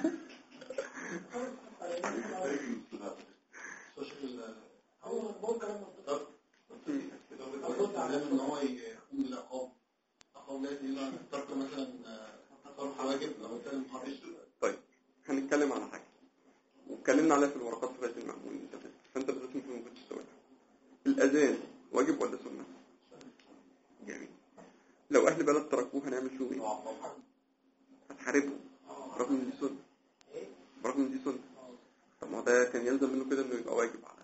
هو ممكن لازم ان هو يقوم بالعقاب عقاب لازم يبقى ترك مثلا تصرف واجب او مثلا محرش طيب هنتكلم على حاجة واتكلمنا عليها في الورقات في غاية المأمون اللي فاتت فانت بالذات ممكن ما كنتش تقولها الأذان واجب ولا سنة؟ جميل لو أهل بلد تركوه هنعمل فيهم ايه؟ هتحاربهم برغم ان دي سنة برغم ان دي سنة طب ما هو ده كان يلزم منه كده انه يبقى واجب على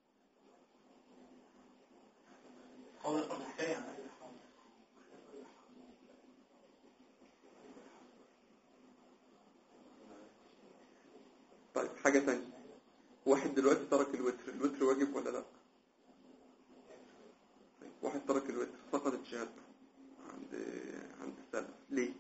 قول الحكايه عن طيب حاجة تانية واحد دلوقتي ترك الوتر الوتر واجب ولا لا طيب، واحد ترك الوتر سقطت شهادته عند عند السلف ليه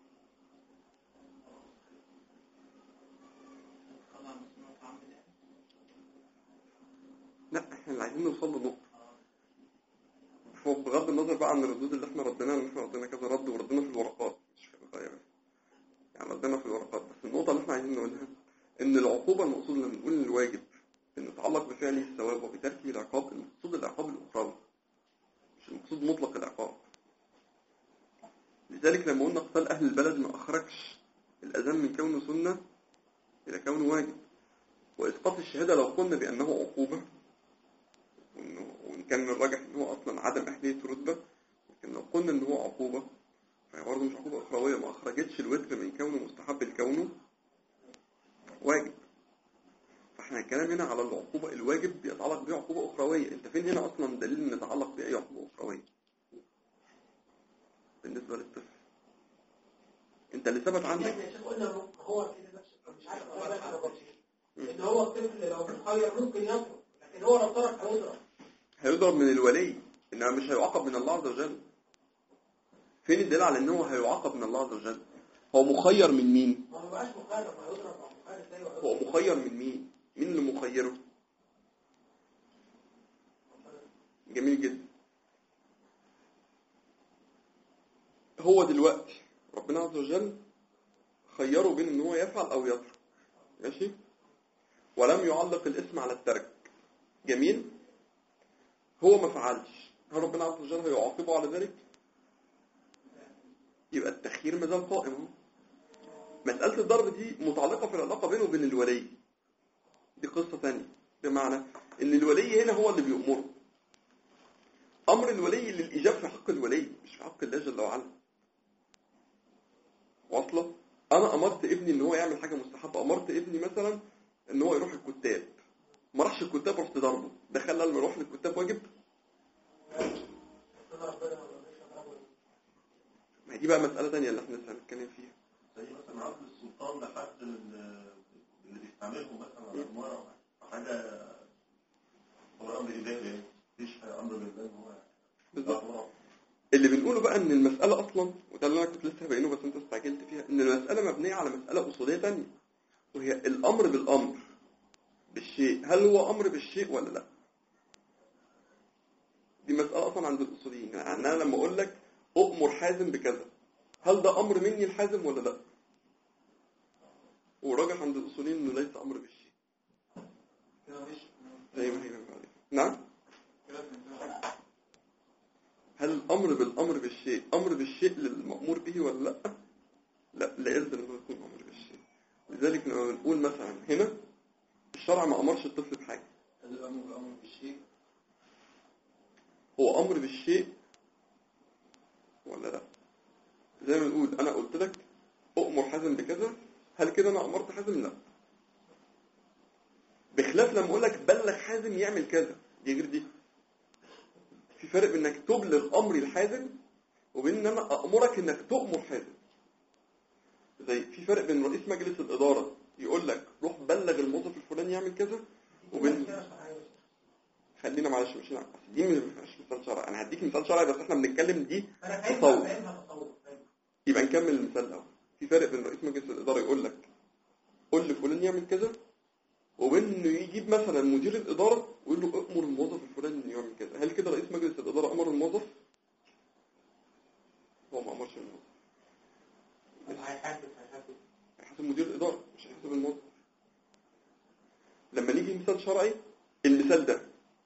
لا احنا اللي عايزين نوصل له نقطة هو بغض النظر بقى عن الردود اللي احنا رديناها ان احنا ردينا كذا رد وردينا في الورقات مش في القضايا بس يعني ردينا في الورقات بس النقطة اللي احنا عايزين نقولها ان العقوبة المقصود لما بنقول ان الواجب ان يتعلق بفعله الثواب وبتركه العقاب المقصود العقاب الاخروي مش المقصود مطلق العقاب لذلك لما قلنا قتال اهل البلد ما اخرجش الاذان من كونه سنة الى كونه واجب واسقاط الشهادة لو قلنا بانه عقوبة وإنه وإن كان الراجح إن هو أصلا عدم أهلية رتبة لكن لو قلنا إن هو عقوبة فهي برضه مش عقوبة أخروية ما أخرجتش الوتر من كونه مستحب لكونه واجب فإحنا الكلام هنا على العقوبة الواجب بيتعلق بيه عقوبة أخروية أنت فين هنا أصلا دليل إن يتعلق بأي عقوبة أخروية بالنسبة للطفل أنت اللي ثبت عندك احنا شوف قلنا هو كده بس مش عارف هو بس على بسيط ان هو الطفل لو مخير ممكن يضرب لكن هو لو ترك هيضرب هيضرب من الولي إنها مش هيعاقب من الله عز وجل فين الدليل على إن هو هيعاقب من الله عز وجل هو مخير من مين ما هو بقاش مخير ما هيضرب او مخير ازاي وهيضرب هو مخير من مين مين اللي مخيره جميل جدا هو دلوقتي ربنا عز وجل خيره بين ان هو يفعل او يترك ماشي ولم يعلق الاسم على الترك جميل هو ما فعلش هل ربنا عز وجل هيعاقبه على ذلك يبقى التخيير مازال قائم اهو مسألة الضرب دي متعلقة في العلاقة بينه وبين الولي دي قصة تانية بمعنى ان الولي هنا هو اللي بيأمره امر الولي للإيجاب في حق الولي مش في حق الله جل وعلا واصلة انا امرت ابني ان هو يعمل حاجة مستحبة امرت ابني مثلا ان هو يروح الكتاب ما راحش الكتاب رحت ضربه ده خلى لما يروح للكتاب واجب ما هي دي بقى مسألة تانية اللي احنا لسه هنتكلم فيها زي مثلا عقد السلطان لحد ال- اللي بيستعمله مثلا على المرأة حاجة هو أمر إلهي يعني مفيش أمر بالله إن هو بالظبط أمر اللي بنقوله بقى ان المسألة اصلا وده اللي انا كنت لسه هبينه بس انت استعجلت فيها ان المسألة مبنية على مسألة اصولية تانية وهي الامر بالامر بالشيء هل هو امر بالشيء ولا لا دي مسألة اصلا عند الاصوليين يعني انا لما اقول لك اؤمر حازم بكذا هل ده امر مني الحازم ولا لا وراجح عند الاصوليين انه ليس امر بالشيء كده مفيش زي ما هي بعد. نعم كده بنتكلم. هل الأمر بالأمر بالشيء أمر بالشيء للمأمور به ولا لا لا لا يلزم أنه يكون أمر بالشيء لذلك لما بنقول مثلا هنا الشرع ما أمرش الطفل بحاجة هل الأمر بالأمر بالشيء هو أمر بالشيء ولا لا زي ما نقول أنا قلت لك أؤمر حازم بكذا هل كده أنا أمرت حازم لا بخلاف لما أقول لك بلغ حازم يعمل كذا دي غير دي في فرق بين انك تبلغ امري الحازم وبين ان انا امرك انك تؤمر حازم زي في فرق بين رئيس مجلس الاداره يقول لك روح بلغ الموظف الفلاني يعمل كذا وبين خلينا معلش مش نعم دي مش مثال شرعي انا هديك مثال شرعي بس احنا بنتكلم دي انا فاهمها تصور. فاهمها تصور فاهمها. يبقى نكمل المثال الاول في فرق بين رئيس مجلس الاداره يقول لك قول لفلان يعمل كذا وبين انه يجيب مثلا مدير الاداره ويقول له امر الموظف الفلاني انه يعمل كذا هل كده رئيس مجلس الاداره امر الموظف هو ما امرش الموظف هيحاسب هيحاسب هيحاسب مدير الاداره مش هيحاسب الموظف لما نيجي مثال شرعي المثال ده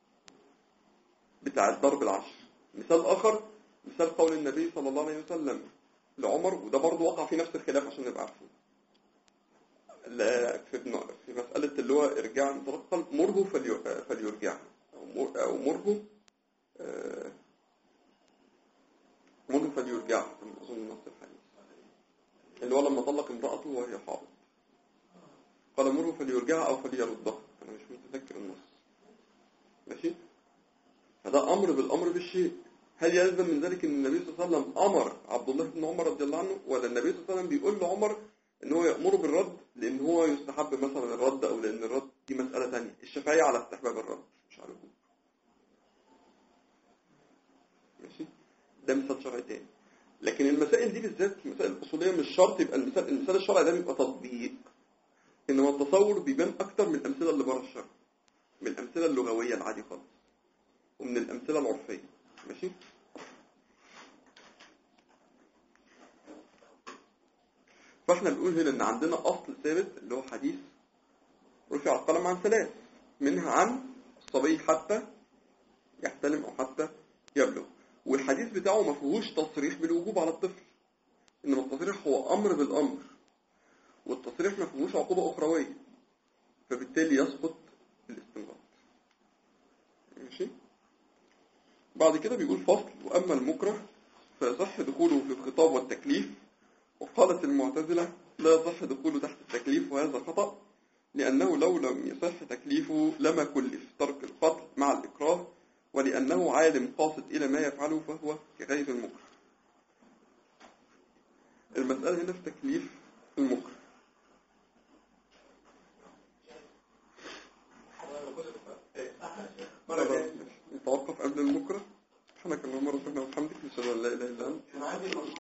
بتاع الضرب العشر مثال اخر مثال قول النبي صلى الله عليه وسلم لعمر وده برضه وقع في نفس الخلاف عشان نبقى عارفين لا، في ابن- في مسألة اللي هو ارجاع المتلقى مره فلي- فليرجع أو مر- أو مره آه، مره فليرجع كما أظن نص الحديث اللي هو لما طلق امرأته وهي حائض قال مره فليرجع أو فليردها أنا مش متذكر النص ماشي فده أمر بالأمر بالشيء هل يلزم من ذلك ان النبي صلى الله عليه وسلم امر عبد الله بن عمر رضي الله عنه ولا النبي صلى الله عليه وسلم بيقول لعمر ان هو يأمره بالرد لان هو يستحب مثلا الرد او لان الرد دي مسألة تانية الشافعية على استحباب الرد مش على الوجوب ماشي ده مثال شرعي تاني لكن المسائل دي بالذات المسائل الأصولية مش شرط يبقى المثال المثال الشرعي ده بيبقى تطبيق إنما التصور بيبان أكتر من الأمثلة اللي بره الشرع من الأمثلة اللغوية العادية خالص ومن الأمثلة العرفية ماشي فاحنا بنقول هنا ان عندنا اصل ثابت اللي هو حديث رفع القلم عن ثلاث منها عن الصبي حتى يحتلم او حتى يبلغ والحديث بتاعه ما فيهوش تصريح بالوجوب على الطفل انما التصريح هو امر بالامر والتصريح ما فيهوش عقوبة اخروية فبالتالي يسقط الاستنباط ماشي بعد كده بيقول فصل واما المكره فيصح دخوله في الخطاب والتكليف وقالت المعتزلة لا يصح دخوله تحت التكليف وهذا خطأ لأنه لو لم يصح تكليفه لما كلف ترك القتل مع الإكراه ولأنه عالم قاصد إلى ما يفعله فهو كغير المكره المسألة هنا في تكليف المكره خلاص، نتوقف قبل المكره سبحانك اللهم ربنا وبحمدك نشهد ان لا اله الا انت